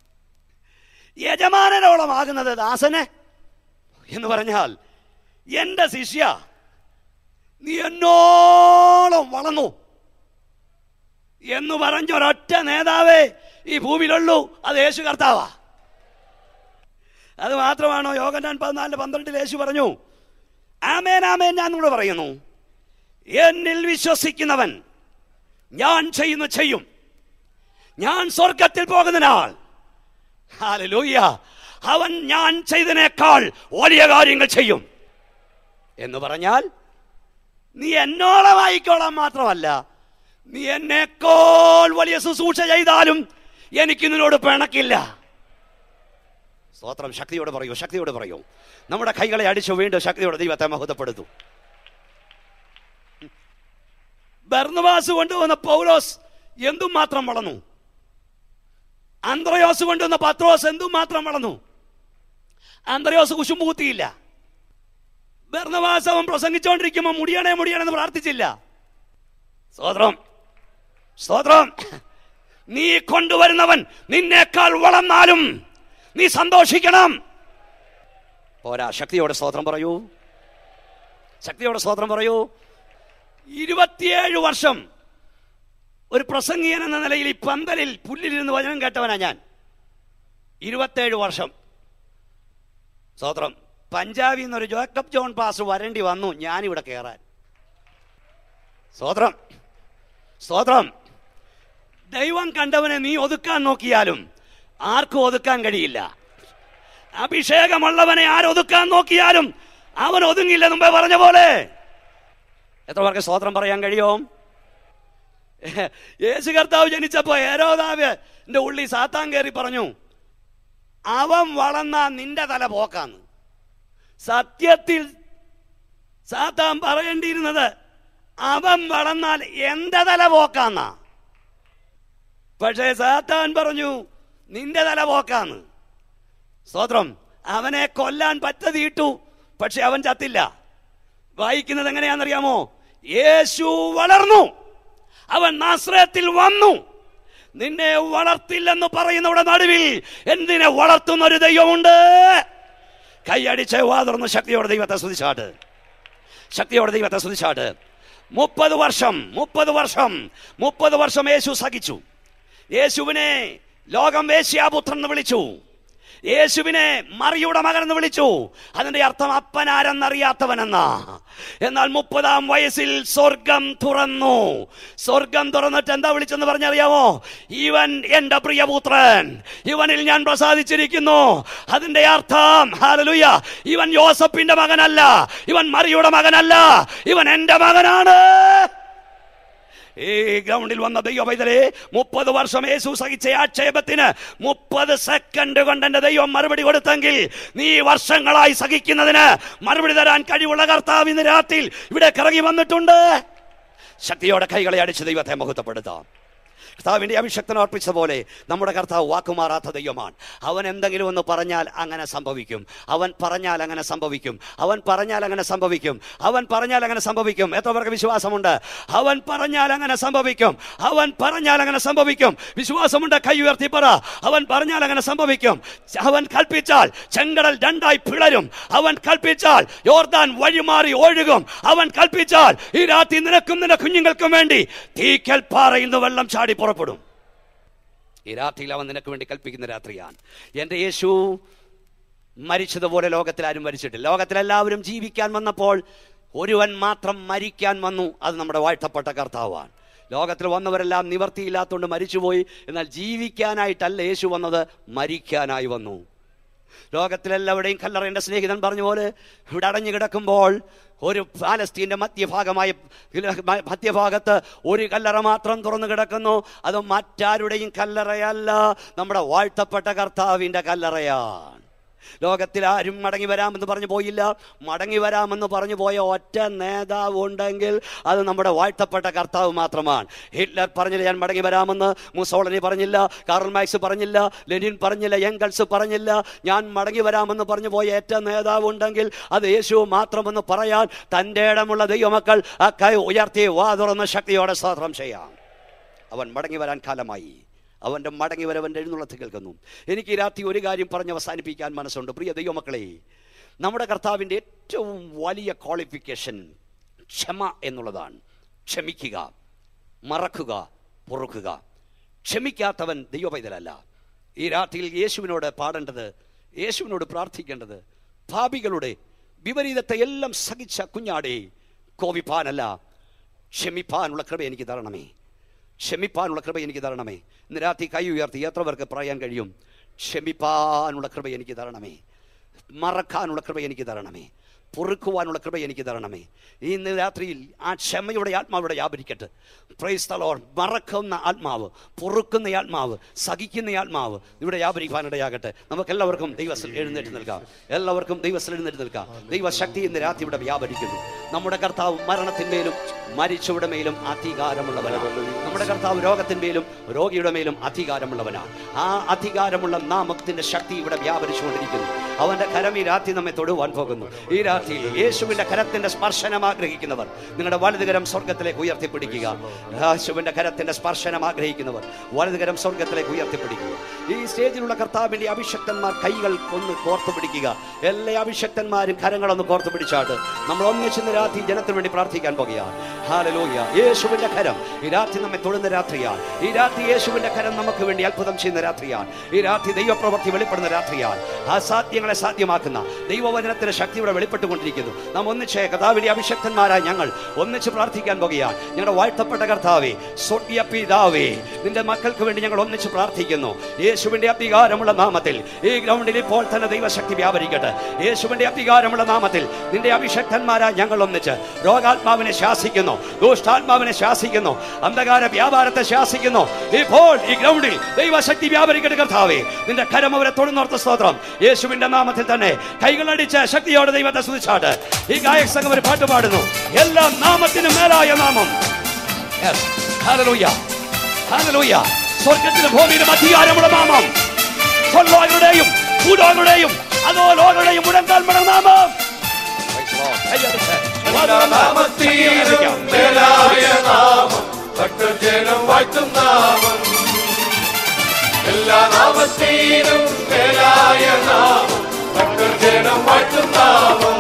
യജമാനനോളമാകുന്നത് ദാസന് എന്ന് പറഞ്ഞാൽ എന്റെ ശിഷ്യ നീ എന്നോളം വളർന്നു എന്ന് പറഞ്ഞൊരൊറ്റ നേതാവേ ഈ ഭൂമിയിലുള്ളൂ അത് യേശു കർത്താവാ അത് മാത്രമാണോ യോഗനാൻ പതിനാലിന് പന്ത്രണ്ടിൽ യേശു പറഞ്ഞു ആമേൻ ആമേൻ ഞാൻ നിങ്ങളോട് പറയുന്നു എന്നിൽ വിശ്വസിക്കുന്നവൻ ഞാൻ ചെയ്യുന്ന ചെയ്യും ഞാൻ സ്വർഗത്തിൽ പോകുന്നതിനാൽ ഹല്ലേലൂയ അവൻ ഞാൻ ചെയ്തതിനേക്കാൾ വലിയ കാര്യങ്ങൾ ചെയ്യും എന്ന് പറഞ്ഞാൽ നീ എന്നോളം ആയിക്കോളാൻ മാത്രമല്ല നീ എന്നേക്കാൾ വലിയ ശുശ്രൂഷ ചെയ്താലും എനിക്ക് നിന്നോട് പിണക്കില്ല സ്തോത്രം ശക്തിയോട് പറയൂ ശക്തിയോട് പറയൂ നമ്മുടെ കൈകളെ അടിച്ചു വീണ്ടും ശക്തിയോടെ ദൈവത്തെ മഹത്വപ്പെടുത്തു ബർണവാസ് കൊണ്ടുവന്ന പൗലോസ് എന്തും മാത്രം വളർന്നു അന്ത്രയോസ് കൊണ്ടുവന്ന പത്രോസ് എന്തും മാത്രം വളർന്നു അന്ത്രയോസ് കുശുമ്പ് കുത്തിയില്ല ബർണവാസ് അവൻ പ്രസംഗിച്ചുകൊണ്ടിരിക്കുമ്പോൾ മുടിയണേ മുടിയണെന്ന് പ്രാർത്ഥിച്ചില്ല സ്തോത്രം സ്തോത്രം നീ കൊണ്ടുവരുന്നവൻ നിന്നേക്കാൾ വളർന്നാലും നീ സന്തോഷിക്കണം പോരാ ശക്തിയോടെ സ്തോത്രം പറയൂ ശക്തിയോടെ സ്തോത്രം പറയൂ ഇരുപത്തിയേഴ് വർഷം ഒരു പ്രസംഗിയൻ എന്ന നിലയിൽ ഈ പന്തലിൽ പുല്ലിലിരുന്ന് വചനം കേട്ടവനാ ഞാൻ ഇരുപത്തേഴ് വർഷം സ്തോത്രം പഞ്ചാബിൽ നിന്നൊരു ജോക്കബ് ജോൺ പാസ് വരേണ്ടി വന്നു ഞാനിവിടെ കയറാൻ സ്തോത്രം സ്തോത്രം ദൈവം കണ്ടവനെ നീ ഒതുക്കാൻ നോക്കിയാലും ആർക്കും ഒതുക്കാൻ കഴിയില്ല അഭിഷേകമുള്ളവനെ ആരൊതുക്കാൻ നോക്കിയാലും അവൻ ഒതുങ്ങില്ല മുമ്പേ പറഞ്ഞ പോലെ എത്ര പേർക്ക് സ്തോത്രം പറയാൻ കഴിയും യേശു കർത്താവ് ജനിച്ചപ്പോ ഏരോദാവ് എന്റെ ഉള്ളി സാത്താൻ കയറി പറഞ്ഞു അവൻ വളർന്ന നിന്റെ തല പോക്കാന്ന് സത്യത്തിൽ സാത്താൻ പറയേണ്ടിയിരുന്നത് അവൻ വളർന്നാൽ എന്റെ തല പോക്കാന്നാ പക്ഷേ സാത്താൻ പറഞ്ഞു നിന്റെ തല പോക്കാന്ന് സ്തോത്രം അവനെ കൊല്ലാൻ പറ്റതിയിട്ടു പക്ഷെ അവൻ ചത്തില്ല വായിക്കുന്നത് എങ്ങനെയാണെന്നറിയാമോ യേശു വളർന്നു അവൻ നാശ്രയത്തിൽ വന്നു നിന്നെ വളർത്തില്ലെന്ന് പറയുന്നവിടെ നടുവിൽ എന്തിനെ വളർത്തുന്ന ഒരു ദൈവമുണ്ട് കൈയടിച്ച് വാതുറന്ന് ശക്തിയോടെ ദൈവത്തെ സ്തുതിച്ചാട്ട് ശക്തിയോടെ ദൈവത്തെ സ്തുതിച്ചാട്ട് മുപ്പത് വർഷം മുപ്പത് വർഷം മുപ്പത് വർഷം യേശു സഹിച്ചു യേശുവിനെ ലോകം വേശ്യാപുത്രൻ എന്ന് വിളിച്ചു യേശുവിനെ മറിയുടെ മകൻ എന്ന് വിളിച്ചു അതിന്റെ അർത്ഥം അപ്പനാരെന്നറിയാത്തവനെന്ന എന്നാൽ മുപ്പതാം വയസ്സിൽ സ്വർഗം തുറന്നു സ്വർഗം തുറന്നിട്ട് എന്താ വിളിച്ചെന്ന് പറഞ്ഞറിയാമോ ഇവൻ എന്റെ പ്രിയപുത്രൻ ഇവനിൽ ഞാൻ പ്രസാദിച്ചിരിക്കുന്നു അതിന്റെ അർത്ഥം ഹാലലുയ ഇവൻ യോസഫിന്റെ മകനല്ല ഇവൻ മറിയുടെ മകനല്ല ഇവൻ എന്റെ മകനാണ് ഈ ഗ്രൗണ്ടിൽ വന്ന ദൈവ പൈതലെ മുപ്പത് വർഷം യേശു സഹിച്ച ആക്ഷേപത്തിന് മുപ്പത് സെക്കൻഡ് കൊണ്ട് എന്റെ ദൈവം മറുപടി കൊടുത്തെങ്കിൽ നീ വർഷങ്ങളായി സഹിക്കുന്നതിന് മറുപടി തരാൻ കഴിവുള്ള കർത്താവ് ഇന്ന് രാത്രിയിൽ ഇവിടെ കറങ്ങി വന്നിട്ടുണ്ട് ശക്തിയോടെ കൈകളെ അടിച്ച് ദൈവത്തെ മഹത്വപ്പെടുത്താം കർത്താവിന്റെ അഭിഷക്തൻ അർപ്പിച്ച പോലെ നമ്മുടെ കർത്താവ് വാക്കുമാറാത്ത ദൈവമാണ് അവൻ എന്തെങ്കിലും ഒന്ന് പറഞ്ഞാൽ അങ്ങനെ സംഭവിക്കും അവൻ പറഞ്ഞാൽ അങ്ങനെ സംഭവിക്കും അവൻ പറഞ്ഞാൽ അങ്ങനെ സംഭവിക്കും അവൻ പറഞ്ഞാൽ അങ്ങനെ സംഭവിക്കും എത്ര പേർക്ക് വിശ്വാസമുണ്ട് അവൻ പറഞ്ഞാൽ അങ്ങനെ സംഭവിക്കും അവൻ പറഞ്ഞാൽ അങ്ങനെ സംഭവിക്കും വിശ്വാസമുണ്ട് കൈ ഉയർത്തി പറ അവൻ പറഞ്ഞാൽ അങ്ങനെ സംഭവിക്കും അവൻ കൽപ്പിച്ചാൽ ചെങ്കടൽ രണ്ടായി പിളരും അവൻ കൽപ്പിച്ചാൽ യോർദാൻ വഴിമാറി ഒഴുകും അവൻ കൽപ്പിച്ചാൽ ഈ രാത്രി നിനക്കും നിന്റെ കുഞ്ഞുങ്ങൾക്കും വേണ്ടി തീക്കൽ പാറയിൽ നിന്ന് വെള്ളം ചാടി പുറപ്പെടും ഈ രാത്രിയിൽ അവൻ നിനക്ക് വേണ്ടി കൽപ്പിക്കുന്ന രാത്രിയാണ് എൻ്റെ യേശു മരിച്ചതുപോലെ ലോകത്തിൽ ആരും മരിച്ചിട്ടില്ല ലോകത്തിലെല്ലാവരും ജീവിക്കാൻ വന്നപ്പോൾ ഒരുവൻ മാത്രം മരിക്കാൻ വന്നു അത് നമ്മുടെ വാഴ്ത്തപ്പെട്ട കർത്താവാണ് ലോകത്തിൽ വന്നവരെല്ലാം നിവർത്തിയില്ലാത്തതുകൊണ്ട് മരിച്ചുപോയി എന്നാൽ ജീവിക്കാനായിട്ടല്ല യേശു വന്നത് മരിക്കാനായി വന്നു ലോകത്തിലെല്ലാവരുടെയും കല്ലറ എൻ്റെ സ്നേഹിതൻ പറഞ്ഞ പോലെ ഇവിടെ അടഞ്ഞു കിടക്കുമ്പോൾ ഒരു പാലസ്തീൻ്റെ മധ്യഭാഗമായ മധ്യഭാഗത്ത് ഒരു കല്ലറ മാത്രം തുറന്നു കിടക്കുന്നു അത് മറ്റാരുടെയും കല്ലറയല്ല നമ്മുടെ വാഴ്ത്തപ്പെട്ട കർത്താവിൻ്റെ കല്ലറയാണ് ലോകത്തിൽ ആരും മടങ്ങി വരാമെന്ന് പറഞ്ഞു പോയില്ല മടങ്ങി വരാമെന്ന് പറഞ്ഞു പോയ ഒറ്റ നേതാവ് ഉണ്ടെങ്കിൽ അത് നമ്മുടെ വാഴ്ത്തപ്പെട്ട കർത്താവ് മാത്രമാണ് ഹിറ്റ്ലർ പറഞ്ഞില്ല ഞാൻ മടങ്ങി വരാമെന്ന് മുസോളനി പറഞ്ഞില്ല കാർൽ മാക്സ് പറഞ്ഞില്ല ലെനിൻ പറഞ്ഞില്ല എങ്കൽസ് പറഞ്ഞില്ല ഞാൻ മടങ്ങി വരാമെന്ന് പറഞ്ഞു പോയ ഏറ്റ നേതാവ് ഉണ്ടെങ്കിൽ അത് യേശു മാത്രമെന്ന് പറയാൻ തൻ്റെ ഇടമുള്ള ദൈവമക്കൾ ആ കൈ ഉയർത്തി വാ തുറന്ന് ശക്തിയോടെ സ്തോത്രം ചെയ്യാം അവൻ മടങ്ങി വരാൻ കാലമായി അവൻ്റെ മടങ്ങി വരവൻ്റെ എഴുന്നള്ളത്ത് കേൾക്കുന്നു എനിക്ക് ഈ രാത്രി ഒരു കാര്യം പറഞ്ഞ് അവസാനിപ്പിക്കാൻ മനസ്സുണ്ട് പ്രിയ ദൈവമക്കളെ നമ്മുടെ കർത്താവിൻ്റെ ഏറ്റവും വലിയ ക്വാളിഫിക്കേഷൻ ക്ഷമ എന്നുള്ളതാണ് ക്ഷമിക്കുക മറക്കുക പൊറുക്കുക ക്ഷമിക്കാത്തവൻ ദൈവപൈതലല്ല ഈ രാത്രിയിൽ യേശുവിനോട് പാടേണ്ടത് യേശുവിനോട് പ്രാർത്ഥിക്കേണ്ടത് ഭാവികളുടെ വിപരീതത്തെ എല്ലാം സഹിച്ച കുഞ്ഞാടേ കോപിപ്പാനല്ല ക്ഷമിപ്പാനുള്ള കൃപ എനിക്ക് തരണമേ ക്ഷമിപ്പാനുള്ള കൃപ എനിക്ക് തരണമേ ഇന്ന് രാത്രി കൈ ഉയർത്തി എത്ര പേർക്ക് പറയാൻ കഴിയും ക്ഷമിപ്പാനുള്ള കൃപ എനിക്ക് തരണമേ മറക്കാനുള്ള കൃപ എനിക്ക് തരണമേ പൊറുക്കുവാനുള്ള കൃപ എനിക്ക് തരണമേ ഇന്ന് രാത്രിയിൽ ആ ക്ഷമയുടെ ആത്മാവിടെ വ്യാപരിക്കട്ടെ പ്രൈസ് തലോൺ മറക്കുന്ന ആത്മാവ് പൊറുക്കുന്ന ആത്മാവ് സഹിക്കുന്ന ആത്മാവ് ഇവിടെ വ്യാപരിക്കാനിടയാകട്ടെ നമുക്ക് എല്ലാവർക്കും ദൈവത്തിൽ എഴുന്നേറ്റ് നിൽക്കാം എല്ലാവർക്കും ദൈവത്തിൽ എഴുന്നേറ്റ് നിൽക്കാം ദൈവശക്തി ഇന്ന് രാത്രി ഇവിടെ വ്യാപരിക്കുന്നു നമ്മുടെ കർത്താവ് മരണത്തിന്മേലും മരിച്ചവരുടെ മേലും അധികാരമുള്ളവനാണ് നമ്മുടെ കർത്താവ് രോഗത്തിന്മേലും രോഗിയുടെ മേലും അധികാരമുള്ളവനാണ് ആ അധികാരമുള്ള നാമത്തിന്റെ ശക്തി ഇവിടെ വ്യാപരിച്ചുകൊണ്ടിരിക്കുന്നു അവന്റെ കരം ഈ രാത്രി നമ്മെ തൊടുവാൻ പോകുന്നു ഈ രാത്രി യേശുവിന്റെ കരത്തിന്റെ സ്പർശനം ആഗ്രഹിക്കുന്നവർ നിങ്ങളുടെ വലതുകരം സ്വർഗത്തിലേക്ക് ഉയർത്തിപ്പിടിക്കുക യേശുവിന്റെ കരത്തിന്റെ സ്പർശനം ആഗ്രഹിക്കുന്നവർ വലതുകരം സ്വർഗത്തിലേക്ക് ഉയർത്തിപ്പിടിക്കുക ഈ സ്റ്റേജിലുള്ള കർത്താവിന്റെ അഭിഷക്തന്മാർ കൈകൾ ഒന്ന് കോർത്തു പിടിക്കുക എല്ലാ അഭിഷക്തന്മാരും കരങ്ങളൊന്ന് കോർത്തു പിടിച്ചാട്ട് നമ്മൾ ഒന്നിച്ചിന്ന് രാത്രി ജനത്തിന് വേണ്ടി പ്രാർത്ഥിക്കാൻ പോകുകയാണ് ഹാലലോയ യേശുവിന്റെ കരം ഈ രാത്രി നമ്മെ തൊടുന്ന രാത്രിയാണ് ഈ രാത്രി യേശുവിന്റെ കരം നമുക്ക് വേണ്ടി അത്ഭുതം ചെയ്യുന്ന രാത്രിയാണ് ഈ രാത്രി ദൈവപ്രവൃത്തി വെളിപ്പെടുന്ന രാത്രിയാണ് അസാധ്യങ്ങളെ സാധ്യമാക്കുന്ന ദൈവവചനത്തിന്റെ ശക്തി ഇവിടെ വെളിപ്പെട്ടുകൊണ്ടിരിക്കുന്നു നാം ഒന്നിച്ച് കഥാവിന്റെ അഭിഷക്തന്മാരായ ഞങ്ങൾ ഒന്നിച്ച് പ്രാർത്ഥിക്കാൻ പോകുകയാണ് ഞങ്ങളുടെ വാഴ്ത്തപ്പെട്ട കർത്താവേ സ്വർഗീയ പിതാവേ നിന്റെ മക്കൾക്ക് വേണ്ടി ഞങ്ങൾ ഒന്നിച്ച് പ്രാർത്ഥിക്കുന്നു യേശുവിന്റെ അധികാരമുള്ള നാമത്തിൽ ഈ ഗ്രൗണ്ടിൽ ഇപ്പോൾ തന്നെ ദൈവശക്തി വ്യാപരിക്കട്ടെ യേശുവിന്റെ അധികാരമുള്ള നാമത്തിൽ നിന്റെ അഭിഷക്തന്മാരായ ഞങ്ങൾ ഒന്നിച്ച് രോഗാത്മാവിനെ ശാസിക്കുന്നു ദുഷ്ടാത്മാവിനെ ശാസിക്കുന്നു അന്ധകാര വ്യാപാരത്തെ ശാസിക്കുന്നു ഇപ്പോൾ ഈ ഗ്രൗണ്ടിൽ ദൈവശക്തി വ്യാപരിക്കട്ടെ കർത്താവേ നിന്റെ കരം അവരെ തൊടുന്നോർത്ത സ്തോത്രം യേശുവിന്റെ നാമത്തിൽ തന്നെ കൈകളടിച്ച് ശക്തിയോടെ ദൈവത്തെ സ്തുതിച്ചാട്ട് ഈ ഗായക സംഘം ഒരു പാട്ട് പാടുന്നു എല്ലാ നാമത്തിനും മേലായ നാമം Yes. Hallelujah. Hallelujah. സ്വർഗത്തിലും ഭൂമിയിലും അധികാരമുള്ള നാമം സ്വർലോകങ്ങളുടെയും ഭൂലോകങ്ങളുടെയും അതോ ലോകങ്ങളുടെയും മുഴങ്കാൽ മട നാമം Praise the Lord. കൈയടിച്ച്.
നാമത്തിലും മേലായ നാമം ഭക്തജനം വാഴ്ത്തും നാമം എല്ലാ നാമത്തിലും മേലായ നാമം ഭക്തജനം വാഴ്ത്തും നാമം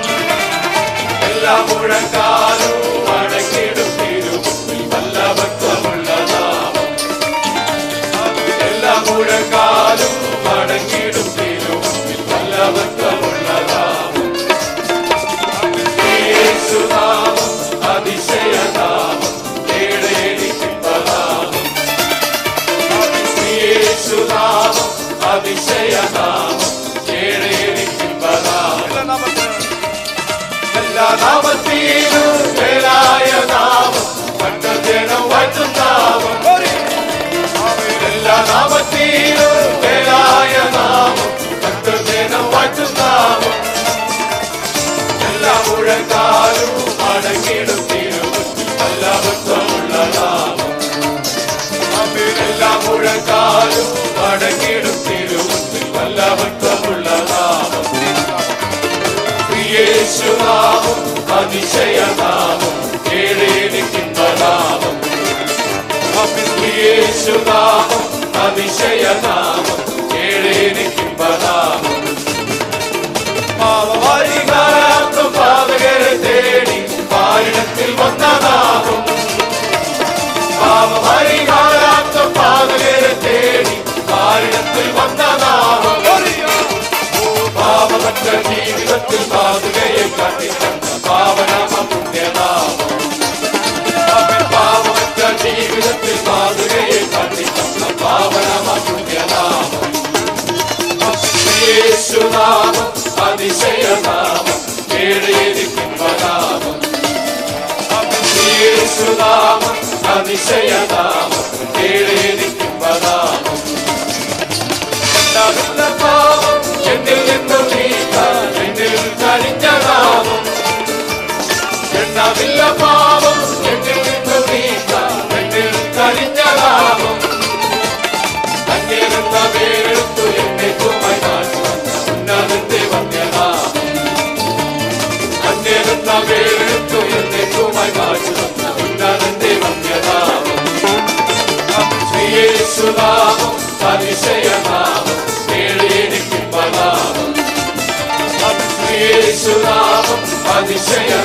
എല്ലാ മുഴക്കാലും അടക്കിടും തിരുമുമ്പിൽ വല്ലഭത്വമുള്ള നാമം എല്ലാ മുഴക്കാലും അടക്കിടും തിരുമുമ്പിൽ വല്ലഭത്വമുള്ള നാമം യേശുനാമം അതിശയനാമം കേടേടിപ്പിപ്പനാമം യേശുനാമം അതിശയനാമം കേടേടിപ്പിപ്പനാമം എല്ലാ നാമത്തിലും മേലായ നാമം ഭക്തജനം വാഴ്ത്തും നാമം എല്ലാ നാമത്തിലും മേലായ നാമം ഭക്തജനം വാഴ്ത്തും നാമം എല്ലാ മുഴക്കാലും അടങ്ങിടും തിരുമുറ്റിൽ വല്ലഭത്വമുള്ള നാമം എല്ലാ മുഴക്കാലും അടങ്ങിടും തിരുമുറ്റിൽ വല്ലഭത്വമുള്ള നാമം യേശുനാമം അതിശയനാമം കേടേടിക്കുന്ന നാമം യേശുനാമം അതിശയനാമം കേടേടിക്കുന്ന നാമം പാവവാരികാരാത്രം പാതകരെ തേടി പാരിടത്തിൽ വന്ന നാമം പാവവാരികാരാത്രം പാതകരെ തേടി പാരിടത്തിൽ വന്ന നാമം പാവമറ്റ ജീവിതത്തിൽ പാതുകയെ കാട്ടിത്തന്ന പാവനാമ പുണ്യനാമം യേശുനാമം അതിശയനാമം കേടിയിരിക്കുമ്പനാമം യേശുനാമം അതിശയനാമം കേടിയിരിക്കുമ്പനാമം ഉണ്ടാകുന്ന പാപം എന്നിൽ നിന്നു നീക്കാൻ എന്നിൽ കരിഞ്ഞ നാമം എണ്ണമില്ല പാപം എന്നിൽ നിന്നു നീക്കാൻ എന്നിൽ കരിഞ്ഞ നാമം അന്യനെന്ന പേരെടുത്തു എന്നെ കുമായി ഉന്നതത്തെ വന്യനാമം അന്യനെന്ന പേരെടുത്തു എന്നെ കുമായി ഉന്നതത്തെ വന്യനാമം ശ്രീയേശുനാമം അതിശയനാമം കേളിയിരിക്കുമ്പനാമം ശ്രീയേശുനാമം അതിശയനാമം